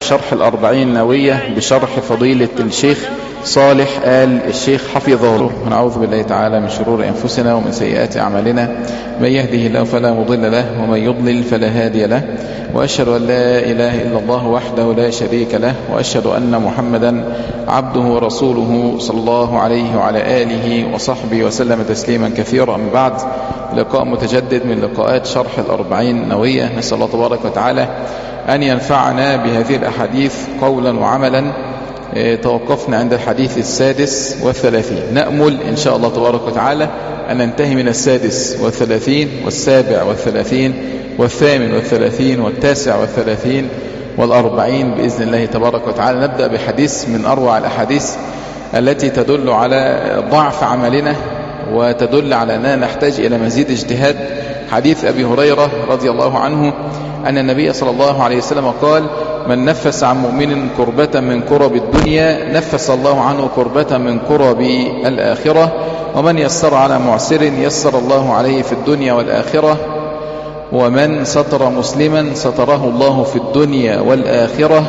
شرح الأربعين نووية بشرح فضيلة الشيخ صالح آل الشيخ حفظه الله ونعوذ بالله تعالى من شرور أنفسنا ومن سيئات أعمالنا من يهده الله فلا مضل له ومن يضلل فلا هادي له وأشهد أن لا إله إلا الله وحده لا شريك له وأشهد أن محمدا عبده ورسوله صلى الله عليه وعلى آله وصحبه وسلم تسليما كثيرا من بعد لقاء متجدد من لقاءات شرح الأربعين نوية نسأل الله تبارك وتعالى أن ينفعنا بهذه الأحاديث قولا وعملا توقفنا عند الحديث السادس والثلاثين نأمل إن شاء الله تبارك وتعالى أن ننتهي من السادس والثلاثين والسابع والثلاثين والثامن والثلاثين والتاسع والثلاثين والأربعين بإذن الله تبارك وتعالى نبدأ بحديث من أروع الأحاديث التي تدل على ضعف عملنا وتدل على أننا نحتاج إلى مزيد اجتهاد حديث أبي هريرة رضي الله عنه أن النبي صلى الله عليه وسلم قال من نفس عن مؤمن كربة من كرب الدنيا نفس الله عنه كربة من كرب الآخرة ومن يسر على معسر يسر الله عليه في الدنيا والآخرة ومن ستر مسلما ستره الله في الدنيا والآخرة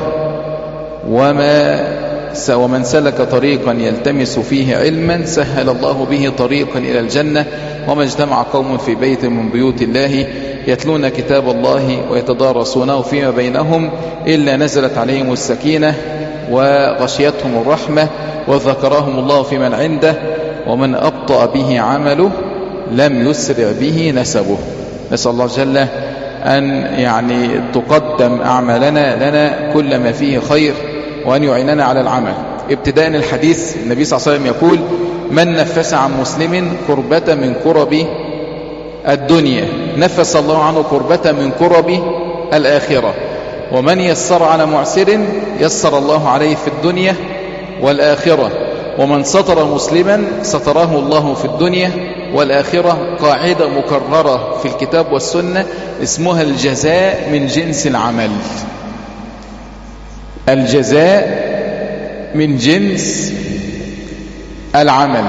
وما ومن سلك طريقا يلتمس فيه علما سهل الله به طريقا إلى الجنة وما اجتمع قوم في بيت من بيوت الله يتلون كتاب الله ويتدارسونه فيما بينهم إلا نزلت عليهم السكينة وغشيتهم الرحمة وذكرهم الله في من عنده ومن أبطأ به عمله لم يسرع به نسبه نسأل الله جل أن يعني تقدم أعمالنا لنا كل ما فيه خير وأن يعيننا على العمل ابتداء الحديث النبي صلى الله عليه وسلم يقول من نفس عن مسلم كربة من كرب الدنيا نفس الله عنه كربة من كرب الآخرة ومن يسر على معسر يسر الله عليه في الدنيا والآخرة ومن سطر مسلما ستره الله في الدنيا والآخرة قاعدة مكررة في الكتاب والسنة اسمها الجزاء من جنس العمل الجزاء من جنس العمل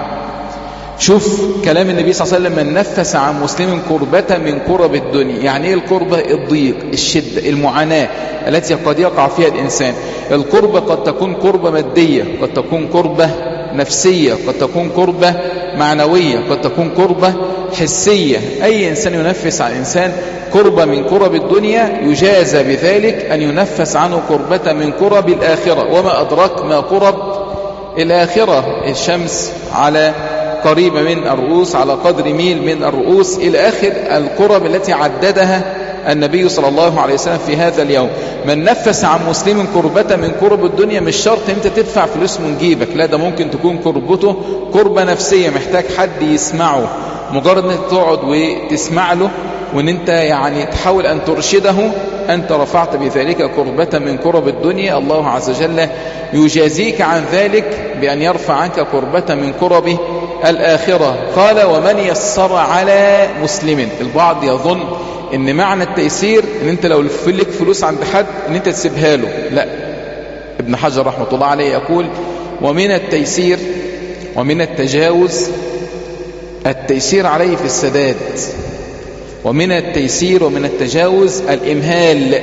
شوف كلام النبي صلى الله عليه وسلم من نفس عن مسلم كربة من كرب الدنيا يعني ايه الكربة الضيق الشدة المعاناة التي قد يقع فيها الإنسان الكربة قد تكون كربة مادية قد تكون كربة نفسية قد تكون كربة معنوية قد تكون كربة حسية أي إنسان ينفس عن إنسان كربة من كرب الدنيا يجازى بذلك أن ينفس عنه كربة من كرب الآخرة وما أدرك ما كرب الآخرة الشمس على قريبة من الرؤوس على قدر ميل من الرؤوس إلى آخر الكرب التي عددها النبي صلى الله عليه وسلم في هذا اليوم من نفس عن مسلم كربة من كرب الدنيا مش شرط انت تدفع فلوس من جيبك لا ده ممكن تكون كربته كربة نفسية محتاج حد يسمعه مجرد انك تقعد وتسمع له وان انت يعني تحاول ان ترشده انت رفعت بذلك كربة من كرب الدنيا الله عز وجل يجازيك عن ذلك بأن يرفع عنك كربة من كرب الآخرة قال ومن يسر على مسلم البعض يظن ان معنى التيسير ان انت لو لك فلوس عند حد ان انت تسيبها له لا ابن حجر رحمة الله عليه يقول ومن التيسير ومن التجاوز التيسير عليه في السداد ومن التيسير ومن التجاوز الإمهال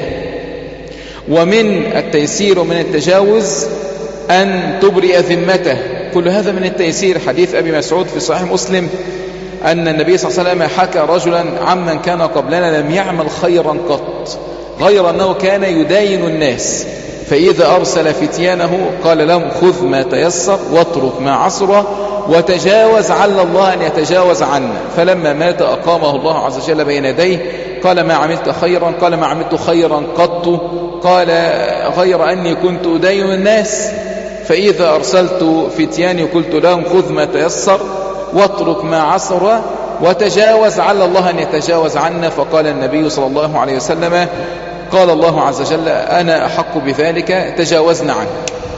ومن التيسير ومن التجاوز أن تبرئ ذمته كل هذا من التيسير حديث أبي مسعود في صحيح مسلم أن النبي صلى الله عليه وسلم حكى رجلا عمن كان قبلنا لم يعمل خيرا قط غير أنه كان يداين الناس فإذا أرسل فتيانه قال لهم خذ ما تيسر واترك ما عصر وتجاوز عل الله أن يتجاوز عنا فلما مات أقامه الله عز وجل بين يديه قال ما عملت خيرا قال ما عملت خيرا قط قال غير أني كنت أدين الناس فإذا أرسلت فتياني قلت لهم خذ ما تيسر واترك ما عصر وتجاوز عل الله أن يتجاوز عنا فقال النبي صلى الله عليه وسلم قال الله عز وجل أنا أحق بذلك تجاوزنا عنك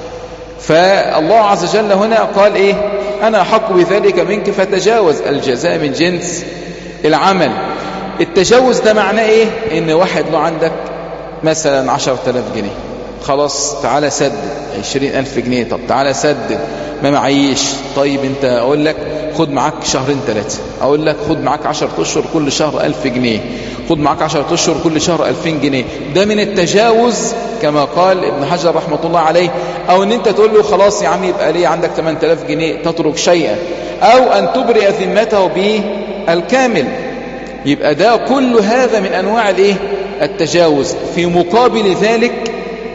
فالله عز وجل هنا قال إيه أنا أحق بذلك منك فتجاوز الجزاء من جنس العمل التجاوز ده معناه إيه إن واحد له عندك مثلا عشر تلاف جنيه خلاص تعالى سدد عشرين ألف جنيه طب تعالى سدد ما معيش طيب انت اقول لك خد معاك شهرين ثلاثة اقول لك خد معاك عشر اشهر كل شهر ألف جنيه خد معاك عشر اشهر كل شهر ألفين جنيه ده من التجاوز كما قال ابن حجر رحمة الله عليه او ان انت تقول له خلاص يا عم يبقى ليه عندك 8000 جنيه تترك شيئا او ان تبرئ ذمته بالكامل يبقى ده كل هذا من انواع الايه التجاوز في مقابل ذلك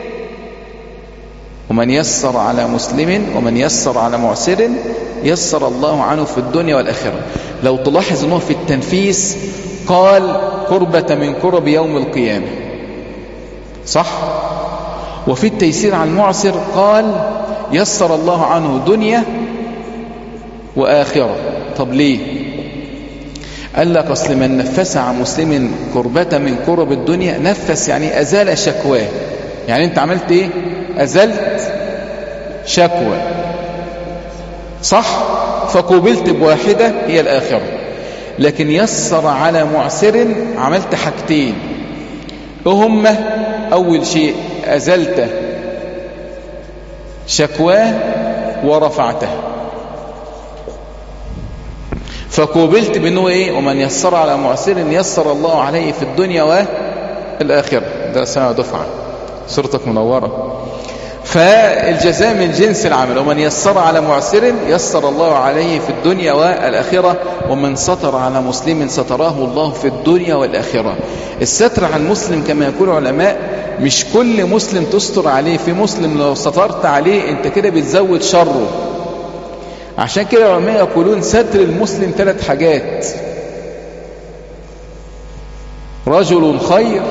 ومن يسر على مسلم ومن يسر على معسر يسر الله عنه في الدنيا والآخرة لو تلاحظ أنه في التنفيس قال قربة من قرب يوم القيامة صح وفي التيسير على المعسر قال يسر الله عنه دنيا وآخرة طب ليه قال لك أصل من نفس عن مسلم كربة من كرب الدنيا نفس يعني أزال شكواه يعني أنت عملت إيه أزلت شكوى صح فقوبلت بواحدة هي الآخرة لكن يسر على معسر عملت حاجتين هم أول شيء أزلت شكواه ورفعته فقوبلت بأنه إيه ومن يسر على معسر يسر الله عليه في الدنيا والآخرة ده سنة دفعة صورتك منورة فالجزاء من جنس العمل ومن يسر على معسر يسر الله عليه في الدنيا والآخرة ومن ستر على مسلم ستراه الله في الدنيا والآخرة الستر على المسلم كما يقول العلماء مش كل مسلم تستر عليه في مسلم لو سترت عليه انت كده بتزود شره عشان كده العلماء يقولون ستر المسلم ثلاث حاجات رجل خير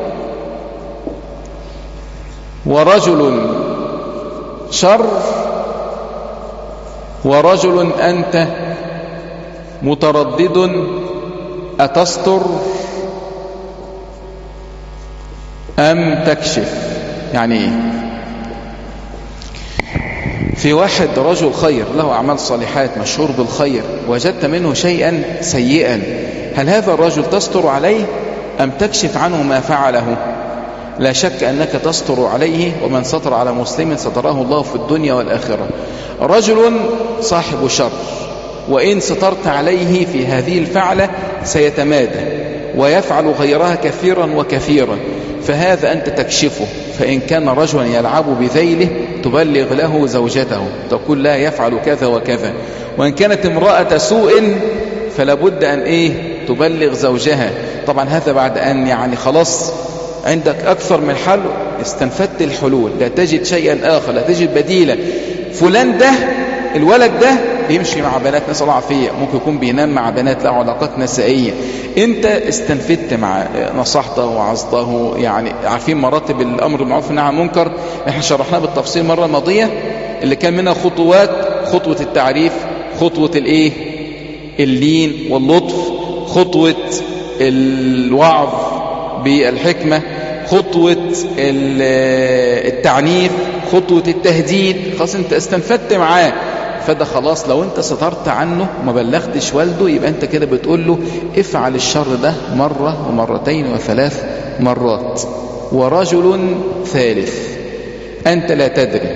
ورجل شر ورجل أنت متردد أتستر أم تكشف يعني إيه في واحد رجل خير له أعمال صالحات مشهور بالخير وجدت منه شيئا سيئا هل هذا الرجل تستر عليه أم تكشف عنه ما فعله لا شك أنك تستر عليه ومن ستر على مسلم ستراه الله في الدنيا والآخرة رجل صاحب شر وإن سترت عليه في هذه الفعلة سيتمادى ويفعل غيرها كثيرا وكثيرا فهذا أنت تكشفه فإن كان رجلا يلعب بذيله تبلغ له زوجته تقول لا يفعل كذا وكذا وإن كانت امرأة سوء فلا بد أن إيه تبلغ زوجها طبعا هذا بعد أن يعني خلاص عندك أكثر من حل استنفدت الحلول لا تجد شيئا آخر لا تجد بديلا فلان ده الولد ده بيمشي مع بنات نسأل الله عافية ممكن يكون بينام مع بنات له علاقات نسائية انت استنفدت مع نصحته وعظته يعني عارفين مراتب الامر بالمعروف والنهي عن المنكر احنا شرحناه بالتفصيل مرة ماضية اللي كان منها خطوات خطوة التعريف خطوة الايه اللين واللطف خطوة الوعظ بالحكمة خطوة التعنيف خطوة التهديد خلاص انت استنفدت معاه فده خلاص لو انت سترت عنه ما بلغتش والده يبقى انت كده بتقول له افعل الشر ده مرة ومرتين وثلاث مرات ورجل ثالث انت لا تدري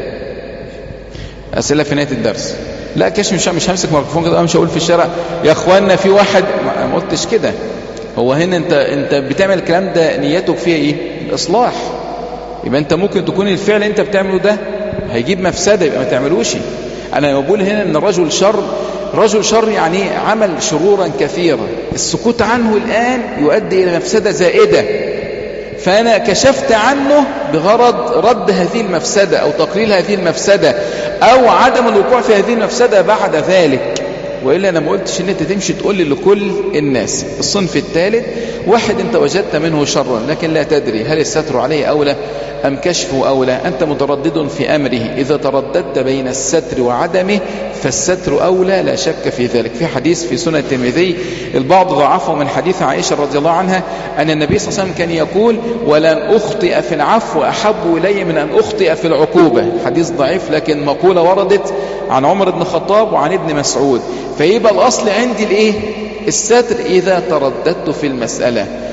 اسئله في نهايه الدرس لا كاش مش مش همسك ميكروفون كده مش هقول في الشارع يا اخوانا في واحد ما قلتش كده هو هنا انت انت بتعمل الكلام ده نيتك فيه ايه الاصلاح يبقى انت ممكن تكون الفعل انت بتعمله ده هيجيب مفسده يبقى ما تعملوش انا بقول هنا ان الرجل شر رجل شر يعني عمل شرورا كثيرا السكوت عنه الان يؤدي الى مفسده زائده فانا كشفت عنه بغرض رد هذه المفسده او تقليل هذه المفسده او عدم الوقوع في هذه المفسده بعد ذلك وإلا أنا ما قلتش إن أنت تمشي تقول لكل الناس الصنف الثالث واحد أنت وجدت منه شرا لكن لا تدري هل الستر عليه أولى أم كشفه أولى أنت متردد في أمره إذا ترددت بين الستر وعدمه فالستر أولى لا شك في ذلك في حديث في سنة الترمذي البعض ضعفه من حديث عائشة رضي الله عنها أن النبي صلى الله عليه وسلم كان يقول ولن أخطئ في العفو أحب إلي من أن أخطئ في العقوبة حديث ضعيف لكن مقولة وردت عن عمر بن الخطاب وعن ابن مسعود فيبقى الأصل عندي الإيه الستر إذا ترددت في المسألة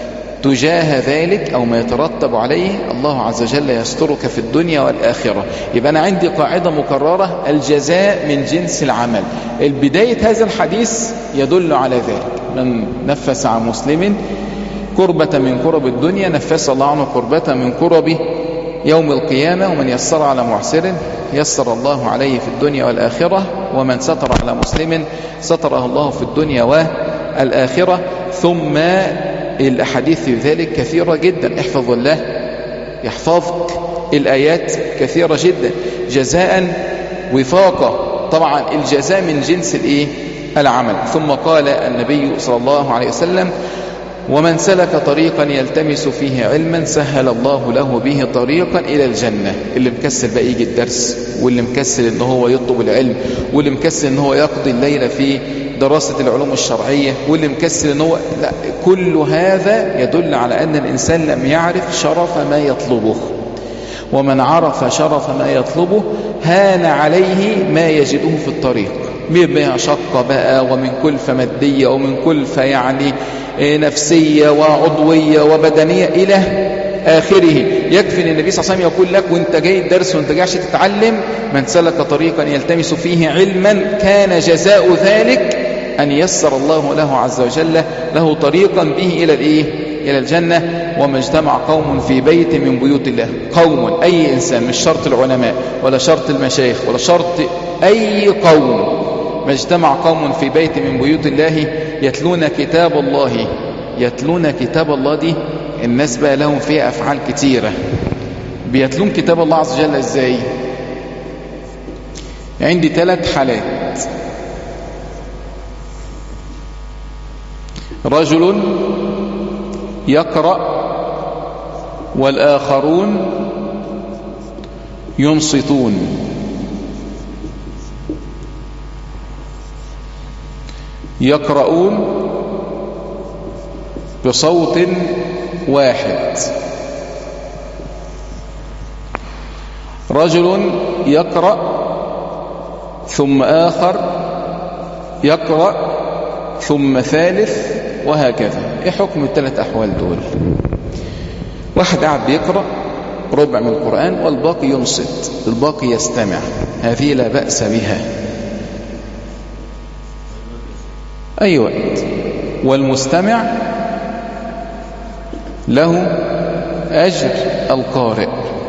تجاه ذلك أو ما يترتب عليه الله عز وجل يسترك في الدنيا والآخرة يبقى أنا عندي قاعدة مكررة الجزاء من جنس العمل البداية هذا الحديث يدل على ذلك من نفس عن مسلم كربة من كرب الدنيا نفس الله عنه كربة من كرب يوم القيامة ومن يسر على معسر يسر الله عليه في الدنيا والآخرة ومن ستر على مسلم ستره الله في الدنيا والآخرة ثم الأحاديث في ذلك كثيرة جدا احفظ الله يحفظك الآيات كثيرة جدا جزاء وفاقة طبعا الجزاء من جنس الايه العمل ثم قال النبي صلى الله عليه وسلم ومن سلك طريقا يلتمس فيه علما سهل الله له به طريقا إلى الجنة اللي مكسل بقى يجي الدرس واللي مكسل ان هو يطلب العلم واللي مكسل ان هو يقضي الليلة في دراسة العلوم الشرعية واللي مكسل ان هو لا كل هذا يدل على أن الإنسان لم يعرف شرف ما يطلبه ومن عرف شرف ما يطلبه هان عليه ما يجده في الطريق من مشقة بقى ومن كلفة مادية ومن كلفة يعني نفسية وعضوية وبدنية إلى آخره يكفي أن النبي صلى الله عليه وسلم يقول لك وانت جاي الدرس وانت جايش تتعلم من سلك طريقا يلتمس فيه علما كان جزاء ذلك أن يسر الله له عز وجل له طريقا به إلى الإيه؟ إلى الجنة وما اجتمع قوم في بيت من بيوت الله قوم أي إنسان مش شرط العلماء ولا شرط المشايخ ولا شرط أي قوم ما اجتمع قوم في بيت من بيوت الله يتلون كتاب الله يتلون كتاب الله دي الناس بقى لهم فيها أفعال كتيرة بيتلون كتاب الله عز وجل ازاي عندي ثلاث حالات رجل يقرأ والآخرون ينصتون يقرؤون بصوت واحد رجل يقرأ ثم آخر يقرأ ثم ثالث وهكذا ايه حكم الثلاث أحوال دول واحد قاعد بيقرأ ربع من القرآن والباقي ينصت الباقي يستمع هذه لا بأس بها أي وقت والمستمع له أجر القارئ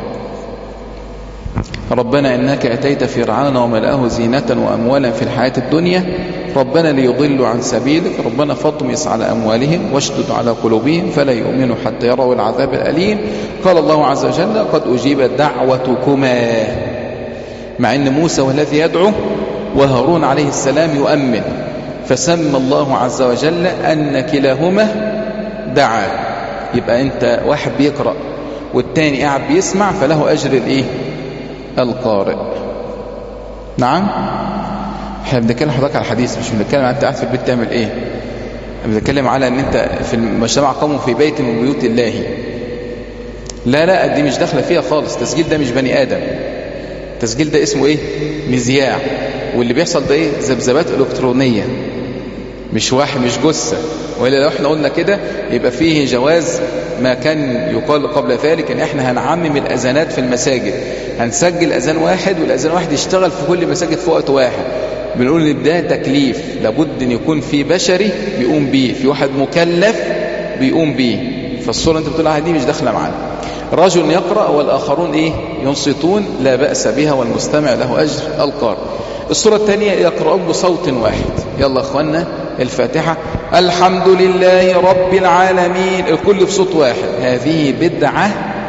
ربنا إنك أتيت فرعون وملأه زينة وأموالا في الحياة الدنيا ربنا ليضلوا عن سبيلك ربنا فاطمس على أموالهم واشدد على قلوبهم فلا يؤمنوا حتى يروا العذاب الأليم قال الله عز وجل قد أجيبت دعوتكما مع أن موسى والذي يدعو وهارون عليه السلام يؤمن فسمى الله عز وجل أن كلاهما دعا يبقى أنت واحد بيقرأ والتاني قاعد بيسمع فله أجر الإيه القارئ نعم احنا بنتكلم حضرتك على الحديث مش بنتكلم عن انت قاعد في البيت تعمل ايه بنتكلم على ان انت في المجتمع قوم في بيت من بيوت الله لا لا دي مش داخله فيها خالص التسجيل ده مش بني ادم التسجيل ده اسمه ايه مذياع واللي بيحصل ده ايه ذبذبات الكترونيه مش واحد مش جثه والا لو احنا قلنا كده يبقى فيه جواز ما كان يقال قبل ذلك ان احنا هنعمم الاذانات في المساجد هنسجل اذان واحد والاذان واحد يشتغل في كل مساجد في وقت واحد بنقول ان ده تكليف لابد ان يكون في بشري بيقوم بيه في واحد مكلف بيقوم بيه فالصوره انت بتقول عليها دي مش داخله معانا رجل يقرا والاخرون ايه ينصتون لا باس بها والمستمع له اجر القارئ الصوره الثانيه يقرؤون بصوت واحد يلا اخوانا الفاتحه الحمد لله رب العالمين الكل بصوت واحد هذه بدعه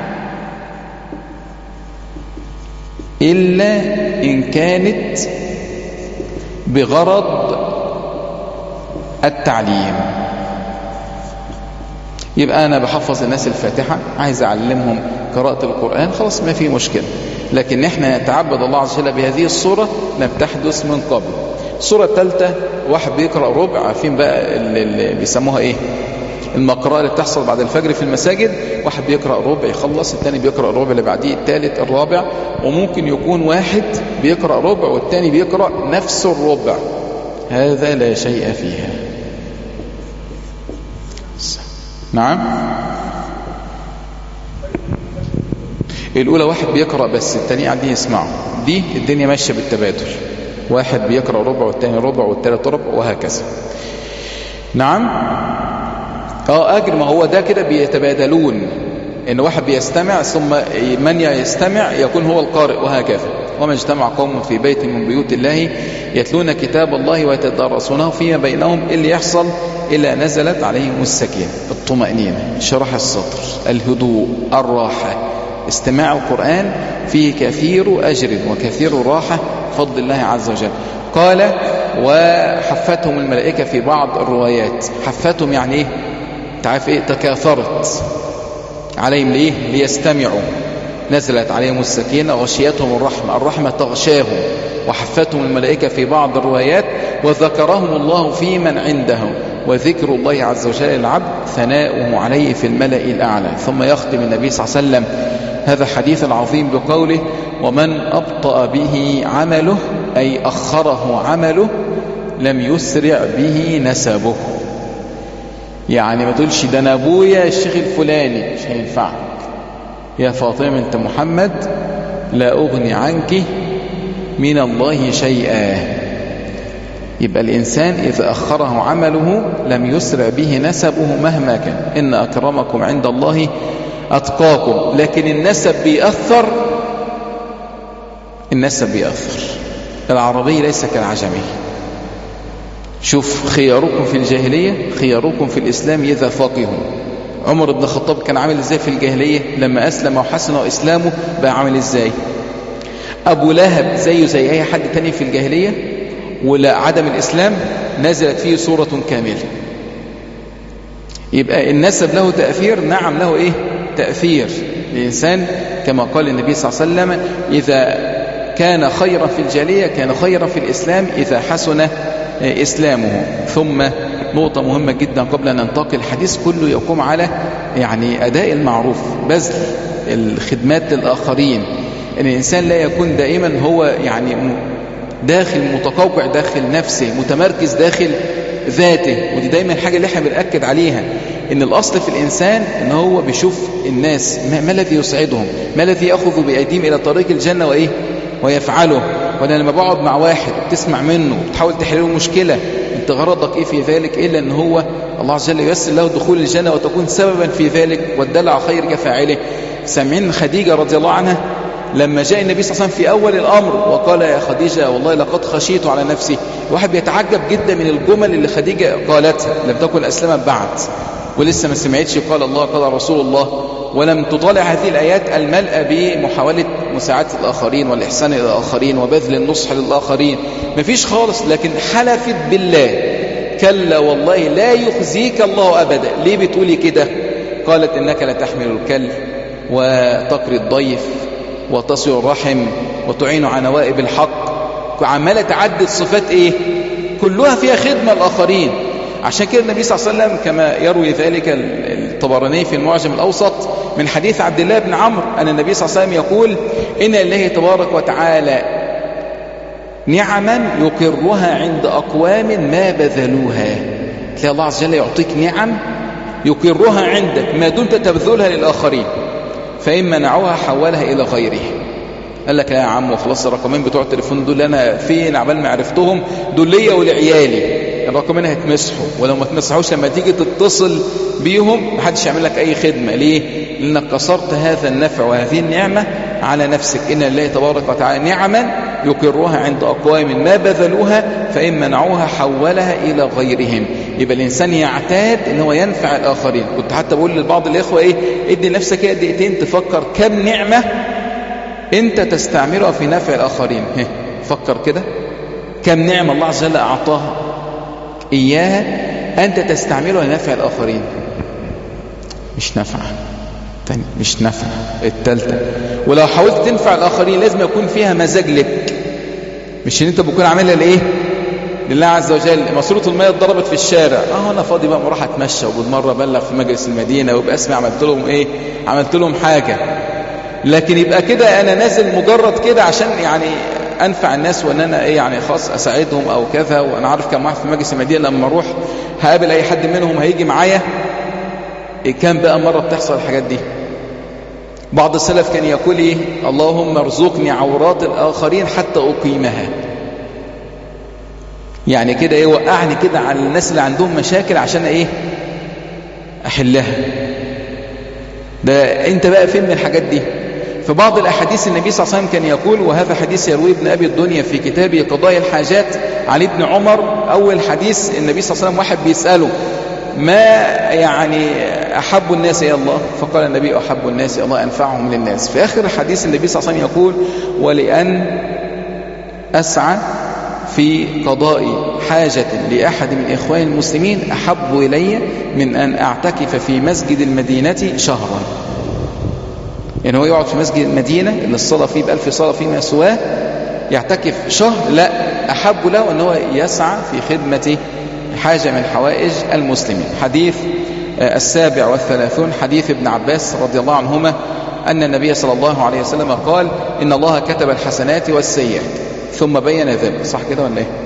الا ان كانت بغرض التعليم يبقى أنا بحفظ الناس الفاتحة عايز أعلمهم قراءة القرآن خلاص ما في مشكلة لكن احنا نتعبد الله عز وجل بهذه الصورة لم تحدث من قبل الصورة الثالثة واحد بيقرأ ربع عارفين بقى اللي بيسموها ايه المقراءة اللي بتحصل بعد الفجر في المساجد واحد بيقرأ ربع يخلص الثاني بيقرأ الربع اللي بعديه الثالث الرابع وممكن يكون واحد بيقرأ ربع والثاني بيقرأ نفس الربع هذا لا شيء فيها نعم الأولى واحد بيقرأ بس التاني قاعدين يسمعوا دي الدنيا ماشية بالتبادل واحد بيقرأ ربع والتاني ربع والتالت ربع وهكذا نعم اه أجر ما هو ده كده بيتبادلون إن واحد بيستمع ثم من يستمع يكون هو القارئ وهكذا وما اجتمع قوم في بيت من بيوت الله يتلون كتاب الله ويتدارسونه فيما بينهم اللي يحصل إلا نزلت عليهم السكينة الطمأنينة شرح الصدر الهدوء الراحة استماع القرآن فيه كثير أجر وكثير راحة فضل الله عز وجل قال وحفتهم الملائكة في بعض الروايات حفتهم يعني ايه تعرف ايه تكاثرت عليهم ليه ليستمعوا نزلت عليهم السكينة غشيتهم الرحمة الرحمة تغشاهم وحفتهم الملائكة في بعض الروايات وذكرهم الله في من عنده وذكر الله عز وجل العبد ثناؤه عليه في الملأ الأعلى ثم يختم النبي صلى الله عليه وسلم هذا الحديث العظيم بقوله ومن أبطأ به عمله أي أخره عمله لم يسرع به نسبه يعني ما تقولش ده انا ابويا الشيخ الفلاني مش هينفعك يا فاطمه انت محمد لا اغني عنك من الله شيئا يبقى الانسان اذا اخره عمله لم يسرع به نسبه مهما كان ان اكرمكم عند الله اتقاكم لكن النسب بيأثر النسب بيأثر العربي ليس كالعجمي شوف خياركم في الجاهلية خياركم في الإسلام إذا فقهوا عمر بن الخطاب كان عامل ازاي في الجاهلية لما أسلم وحسن إسلامه بقى عامل ازاي أبو لهب زيه زي أي حد تاني في الجاهلية ولا عدم الإسلام نزلت فيه صورة كاملة يبقى النسب له تأثير نعم له إيه تأثير الإنسان كما قال النبي صلى الله عليه وسلم إذا كان خيرا في الجاهلية كان خيرا في الإسلام إذا حسن إسلامه ثم نقطة مهمة جدا قبل أن ننتقل الحديث كله يقوم على يعني أداء المعروف بذل الخدمات للآخرين أن الإنسان لا يكون دائما هو يعني داخل متقوقع داخل نفسه متمركز داخل ذاته ودي دايما الحاجة اللي احنا بنأكد عليها ان الأصل في الإنسان ان هو بيشوف الناس ما, ما الذي يسعدهم ما الذي يأخذ بأيديهم إلى طريق الجنة وإيه ويفعله وانا لما بقعد مع واحد تسمع منه تحاول تحل له مشكله انت غرضك ايه في ذلك الا ان هو الله عز وجل ييسر له دخول الجنه وتكون سببا في ذلك والدل على خير كفاعله سامعين خديجه رضي الله عنها لما جاء النبي صلى الله عليه وسلم في اول الامر وقال يا خديجه والله لقد خشيت على نفسي واحد بيتعجب جدا من الجمل اللي خديجه قالتها لم تكن اسلمت بعد ولسه ما سمعتش قال الله قال رسول الله ولم تطالع هذه الآيات الملأ بمحاولة مساعدة الآخرين والإحسان إلى الآخرين وبذل النصح للآخرين مفيش خالص لكن حلفت بالله كلا والله لا يخزيك الله أبدا ليه بتقولي كده قالت إنك لتحمل الكل وتقري الضيف وتصل الرحم وتعين على نوائب الحق عمالة تعدد صفات إيه كلها فيها خدمة الآخرين عشان كده النبي صلى الله عليه وسلم كما يروي ذلك الطبراني في المعجم الأوسط من حديث عبد الله بن عمرو أن النبي صلى الله عليه وسلم يقول إن الله تبارك وتعالى نعما يقرها عند أقوام ما بذلوها تلاقي الله عز وجل يعطيك نعم يقرها عندك ما دمت تبذلها للآخرين فإن منعوها حولها إلى غيره قال لك يا عم وخلاص الرقمين بتوع التليفون دول انا فين عبال ما عرفتهم دول ليا ولعيالي الرقمين هيتمسحوا ولو ما تمسحوش لما تيجي تتصل بيهم محدش يعمل لك اي خدمه ليه لانك كسرت هذا النفع وهذه النعمه على نفسك ان الله تبارك وتعالى نعما يقرها عند اقوام ما بذلوها فان منعوها حولها الى غيرهم يبقى الانسان يعتاد ان هو ينفع الاخرين كنت حتى بقول لبعض الاخوه ايه ادي لنفسك كده دقيقتين تفكر كم نعمه انت تستعملها في نفع الاخرين فكر كده كم نعمه الله عز وجل اعطاها اياها انت تستعملها لنفع الاخرين مش نفع تاني مش نفع التالتة ولو حاولت تنفع الاخرين لازم يكون فيها مزاج لك مش ان انت بتكون عاملها لايه لله عز وجل ماسوره الميه اتضربت في الشارع اه انا فاضي بقى اروح اتمشى وبالمره ابلغ في مجلس المدينه ويبقى اسمي عملت لهم ايه عملت لهم حاجه لكن يبقى كده انا نازل مجرد كده عشان يعني انفع الناس وان انا ايه يعني خاص اساعدهم او كذا وانا عارف كم واحد في مجلس المدينه لما اروح هقابل اي حد منهم هيجي معايا إيه كان بقى مره بتحصل الحاجات دي بعض السلف كان يقول ايه اللهم ارزقني عورات الآخرين حتى أقيمها يعني كده ايه وقعني كده على الناس اللي عندهم مشاكل عشان ايه احلها ده انت بقى فين من الحاجات دي في بعض الأحاديث النبي صلى الله عليه وسلم كان يقول وهذا حديث يرويه ابن أبي الدنيا في كتابه قضايا الحاجات عن ابن عمر أول حديث النبي صلى الله عليه وسلم واحد بيسأله ما يعني أحب الناس إلى الله فقال النبي أحب الناس إلى الله أنفعهم للناس في آخر الحديث النبي صلى الله عليه وسلم يقول ولأن أسعى في قضاء حاجة لأحد من إخوان المسلمين أحب إلي من أن أعتكف في مسجد المدينة شهرا يعني هو يقعد في مسجد المدينة اللي الصلاة فيه بألف صلاة فيما سواه يعتكف شهر لا أحب له أن هو يسعى في خدمة حاجة من حوائج المسلمين حديث السابع والثلاثون حديث ابن عباس رضي الله عنهما أن النبي صلى الله عليه وسلم قال إن الله كتب الحسنات والسيئات ثم بين ذلك صح كده ولا ايه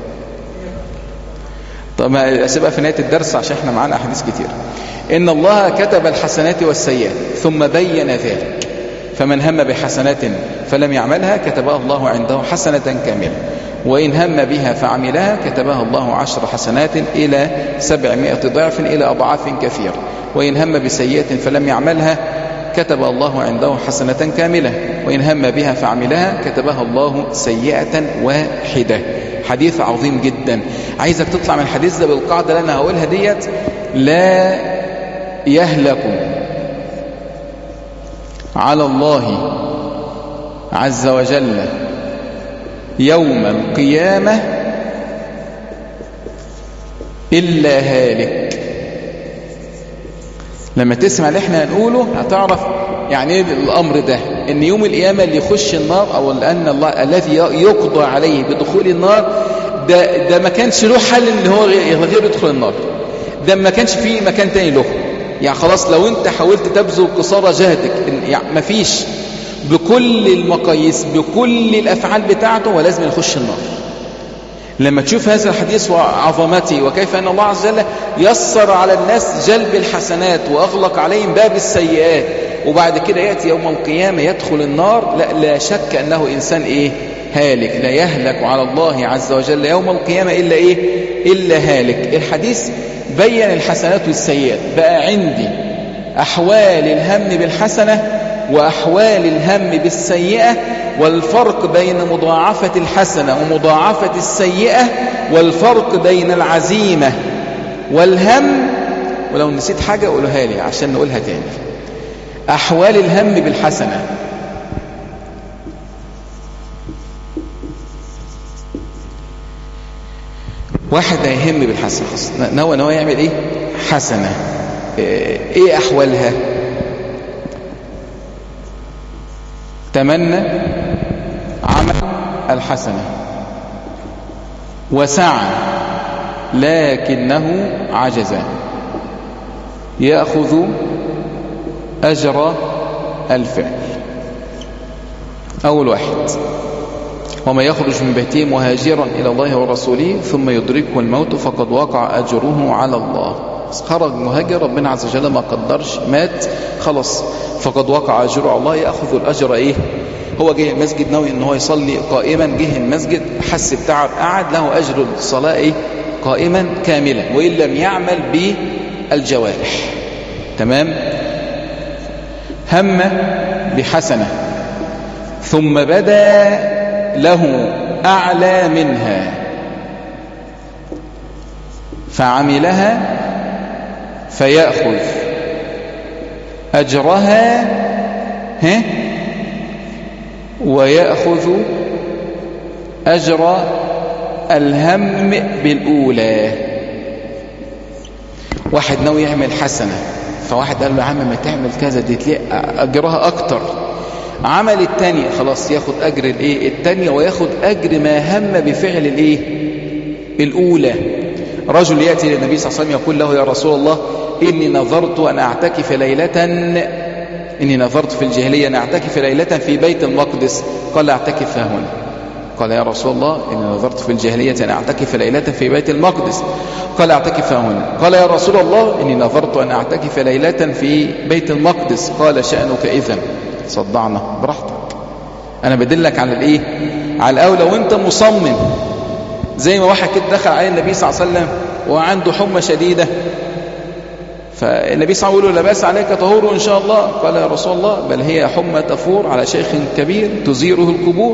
طب اسيبها في نهايه الدرس عشان احنا معانا احاديث كتير ان الله كتب الحسنات والسيئات ثم بين ذلك فمن هم بحسنات فلم يعملها كتبها الله عنده حسنه كامله وإن هم بها فعملها كتبها الله عشر حسنات إلى سبعمائة ضعف إلى أضعاف كثيرة وإن هم بسيئة فلم يعملها كتب الله عنده حسنة كاملة وإن هم بها فعملها كتبها الله سيئة واحدة حديث عظيم جدا عايزك تطلع من الحديث ده بالقاعدة اللي أنا هقولها ديت لا يهلك على الله عز وجل يوم القيامة إلا هالك لما تسمع اللي احنا هنقوله هتعرف يعني ايه الامر ده ان يوم القيامه اللي يخش النار او ان الله الذي يقضى عليه بدخول النار ده ده ما كانش له حل ان هو غير يدخل النار ده ما كانش فيه مكان تاني له يعني خلاص لو انت حاولت تبذل قصارى جهدك يعني ما فيش بكل المقاييس بكل الافعال بتاعته ولازم يخش النار لما تشوف هذا الحديث وعظمته وكيف أن الله عز وجل يسر على الناس جلب الحسنات وأغلق عليهم باب السيئات وبعد كده يأتي يوم القيامة يدخل النار لا, لا شك أنه إنسان إيه هالك لا يهلك على الله عز وجل يوم القيامة إلا إيه إلا هالك الحديث بين الحسنات والسيئات بقى عندي أحوال الهم بالحسنة وأحوال الهم بالسيئة والفرق بين مضاعفة الحسنة ومضاعفة السيئة والفرق بين العزيمة والهم ولو نسيت حاجة قولها لي عشان نقولها تاني أحوال الهم بالحسنة واحد هيهم بالحسنة نوى نوى يعمل ايه حسنة ايه احوالها تمنى عمل الحسنة وسعى لكنه عجز يأخذ أجر الفعل أول واحد وما يخرج من بيته مهاجرا إلى الله ورسوله ثم يدركه الموت فقد وقع أجره على الله خرج مهاجر ربنا عز وجل ما قدرش مات خلص فقد وقع أجره على الله يأخذ الأجر إيه هو جه المسجد ناوي ان هو يصلي قائما جه المسجد حس بتعب قعد له أجر الصلاة إيه قائما كاملا وإن لم يعمل بالجوارح تمام هم بحسنة ثم بدا له أعلى منها فعملها فيأخذ أجرها ها ويأخذ أجر الهم بالأولى واحد ناوي يعمل حسنة فواحد قال له يا عم ما تعمل كذا دي تلاقي أجرها أكتر عمل التانية خلاص ياخد أجر الإيه التانية وياخد أجر ما هم بفعل الإيه الأولى رجل يأتي للنبي صلى الله عليه وسلم يقول له يا رسول الله إني نظرت أن أعتكف ليلة إني نظرت في الجاهلية أن أعتكف ليلة في بيت المقدس قال أعتكف هنا قال يا رسول الله إني نظرت في الجاهلية أن أعتكف ليلة في بيت المقدس قال أعتكف هنا قال يا رسول الله إني نظرت أن أعتكف ليلة في بيت المقدس قال شأنك إذن صدعنا براحتك انا بدلك على الايه على الاولى وانت مصمم زي ما واحد كده دخل عليه النبي صلى الله عليه وسلم وعنده حمى شديده فالنبي صلى الله عليه وسلم يقول له لا باس عليك طهور ان شاء الله قال يا رسول الله بل هي حمى تفور على شيخ كبير تزيره القبور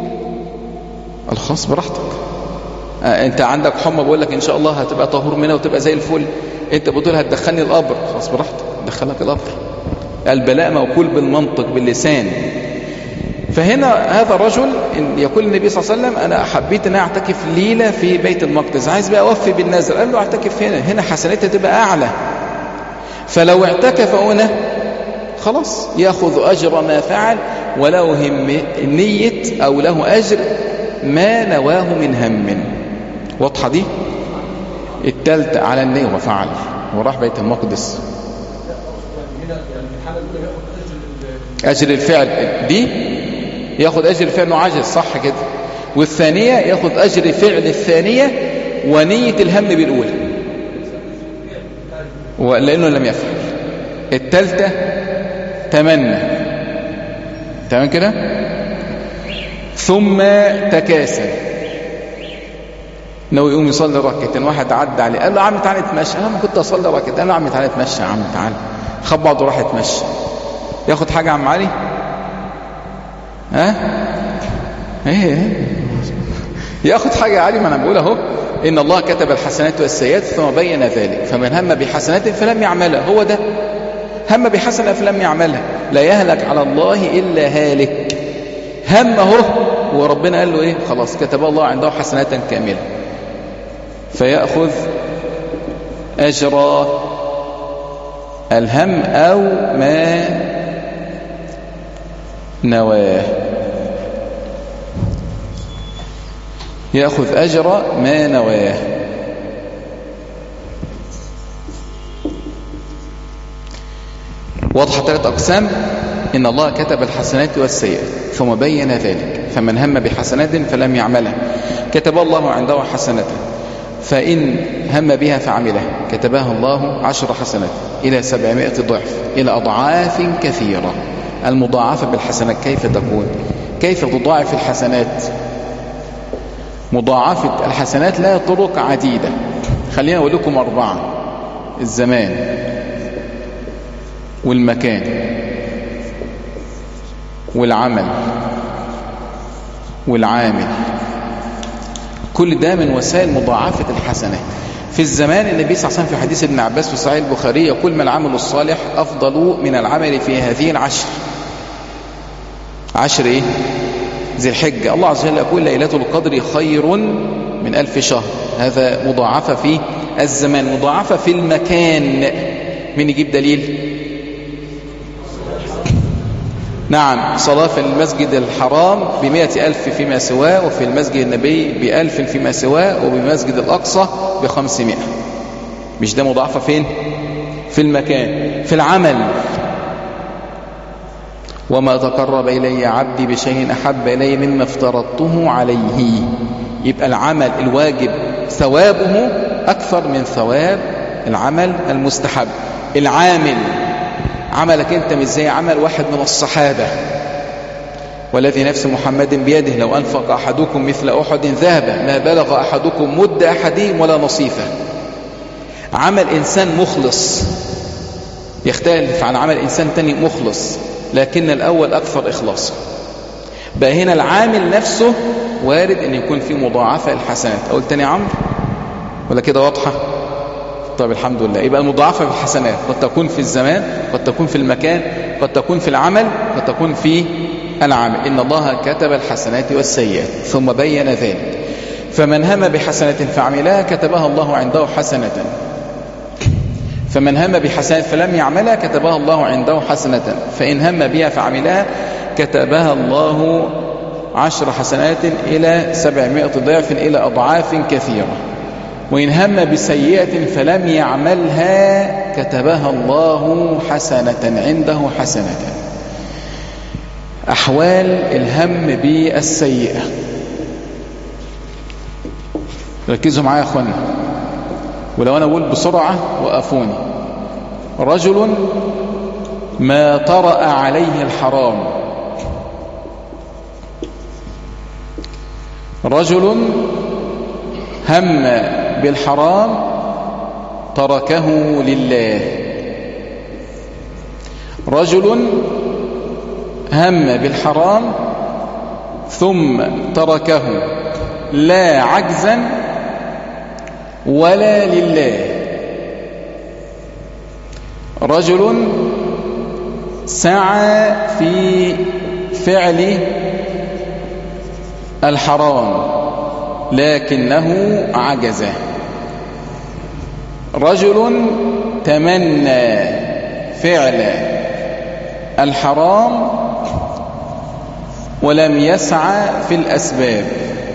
الخاص براحتك آه انت عندك حمى بقول لك ان شاء الله هتبقى طهور منها وتبقى زي الفل انت بتقول هتدخلني القبر خلاص براحتك دخلك القبر البلاء موكول بالمنطق باللسان فهنا هذا الرجل يقول النبي صلى الله عليه وسلم انا حبيت ان اعتكف ليله في بيت المقدس عايز بقى اوفي بالنذر قال له اعتكف هنا هنا حسناتها تبقى اعلى فلو اعتكف هنا خلاص ياخذ اجر ما فعل وله هم نيه او له اجر ما نواه من هم واضحه دي التالتة على النية وفعل وراح بيت المقدس أجر الفعل دي ياخد أجر الفعل أنه عجز صح كده والثانية ياخد أجر فعل الثانية ونية الهم بالأولى لأنه لم يفعل التالتة تمنى تمام كده ثم تكاسل ناوي يقوم يصلي ركعتين واحد عدى عليه قال له يا عم تعالى نتمشى انا ما كنت اصلي ركعتين قال له يا عم تعالى نتمشى يا عم تعالى خد بعضه راح يتمشى ياخد حاجه يا عم علي ها ايه ياخد حاجه يا علي ما انا بقول اهو ان الله كتب الحسنات والسيئات ثم بين ذلك فمن هم بحسنات فلم يعملها هو ده هم بحسنه فلم يعملها لا يهلك على الله الا هالك هم اهو وربنا قال له ايه خلاص كتب الله عنده حسنات كامله فيأخذ أجر الهم أو ما نواه يأخذ أجر ما نواه واضحة ثلاث أقسام إن الله كتب الحسنات والسيئات ثم بين ذلك فمن هم بحسنات فلم يعملها كتب الله عنده حسنة فإن هم بها فعملها كتبها الله عشر حسنات إلى سبعمائة ضعف إلى أضعاف كثيرة المضاعفة بالحسنات كيف تكون كيف تضاعف الحسنات مضاعفة الحسنات لها طرق عديدة خلينا أقول لكم أربعة الزمان والمكان والعمل والعامل كل ده من وسائل مضاعفة الحسنات في الزمان النبي صلى الله عليه وسلم في حديث ابن عباس في صحيح البخاري يقول ما العمل الصالح أفضل من العمل في هذه العشر عشر إيه؟ ذي الحجة الله عز وجل يقول ليلة القدر خير من ألف شهر هذا مضاعفة في الزمان مضاعفة في المكان من يجيب دليل نعم صلاة في المسجد الحرام بمئة ألف فيما سواه وفي المسجد النبي بألف فيما سواه وبمسجد الأقصى بخمسمائة مش ده مضاعفة فين في المكان في العمل وما تقرب إلي عبدي بشيء أحب إلي مما افترضته عليه يبقى العمل الواجب ثوابه أكثر من ثواب العمل المستحب العامل عملك انت مش زي عمل واحد من الصحابة والذي نفس محمد بيده لو أنفق أحدكم مثل أحد ذهبا ما بلغ أحدكم مد أحدهم ولا نصيفة عمل إنسان مخلص يختلف عن عمل إنسان تاني مخلص لكن الأول أكثر إخلاصا بقى هنا العامل نفسه وارد أن يكون في مضاعفة الحسنات أقول تاني عمرو ولا كده واضحة طيب الحمد لله يبقى المضاعفة في الحسنات قد تكون في الزمان قد تكون في المكان قد تكون في العمل قد تكون في العمل إن الله كتب الحسنات والسيئات ثم بين ذلك فمن هم بحسنة فعملها كتبها الله عنده حسنة فمن هم بحسنة فلم يعملها كتبها الله عنده حسنة فإن هم بها فعملها كتبها الله عشر حسنات إلى سبعمائة ضعف إلى أضعاف كثيرة وإن هم بسيئة فلم يعملها كتبها الله حسنة عنده حسنة أحوال الهم بالسيئة ركزوا معايا يا أخوانا ولو أنا أقول بسرعة وقفوني رجل ما طرأ عليه الحرام رجل هم بالحرام تركه لله رجل هم بالحرام ثم تركه لا عجزا ولا لله رجل سعى في فعل الحرام لكنه عجز رجل تمنى فعل الحرام ولم يسعى في الأسباب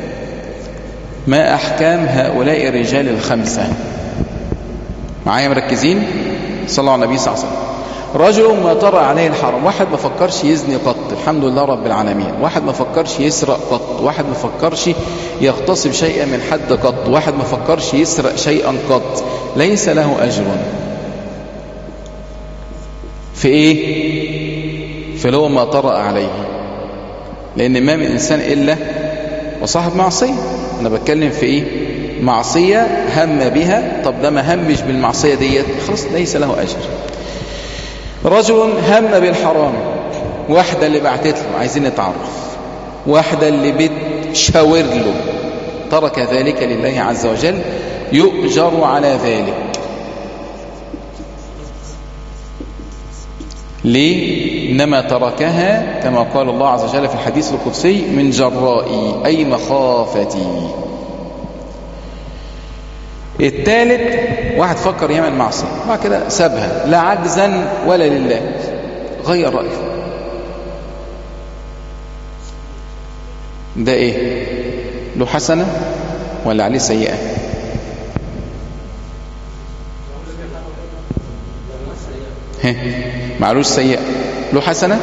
ما أحكام هؤلاء الرجال الخمسة معايا مركزين صلى الله على النبي صلى الله عليه وسلم رجل ما طرأ عليه الحرام واحد ما فكرش يزني قط الحمد لله رب العالمين واحد ما فكرش يسرق قط واحد ما فكرش يغتصب شيئا من حد قط واحد ما فكرش يسرق شيئا قط ليس له أجر في ايه في لو ما طرأ عليه لان ما من انسان الا وصاحب معصيه انا بتكلم في ايه معصيه هم بها طب ده ما همش بالمعصيه ديت خلاص ليس له اجر رجل هم بالحرام واحده اللي بعتت له عايزين نتعرف واحده اللي بتشاور له ترك ذلك لله عز وجل يؤجر على ذلك ليه؟ إنما تركها كما قال الله عز وجل في الحديث القدسي من جرائي أي مخافتي الثالث واحد فكر يعمل معصية بعد كده سابها لا عجزا ولا لله غير رأيه ده ايه له حسنة ولا عليه سيئة معلوش سيئة له حسنة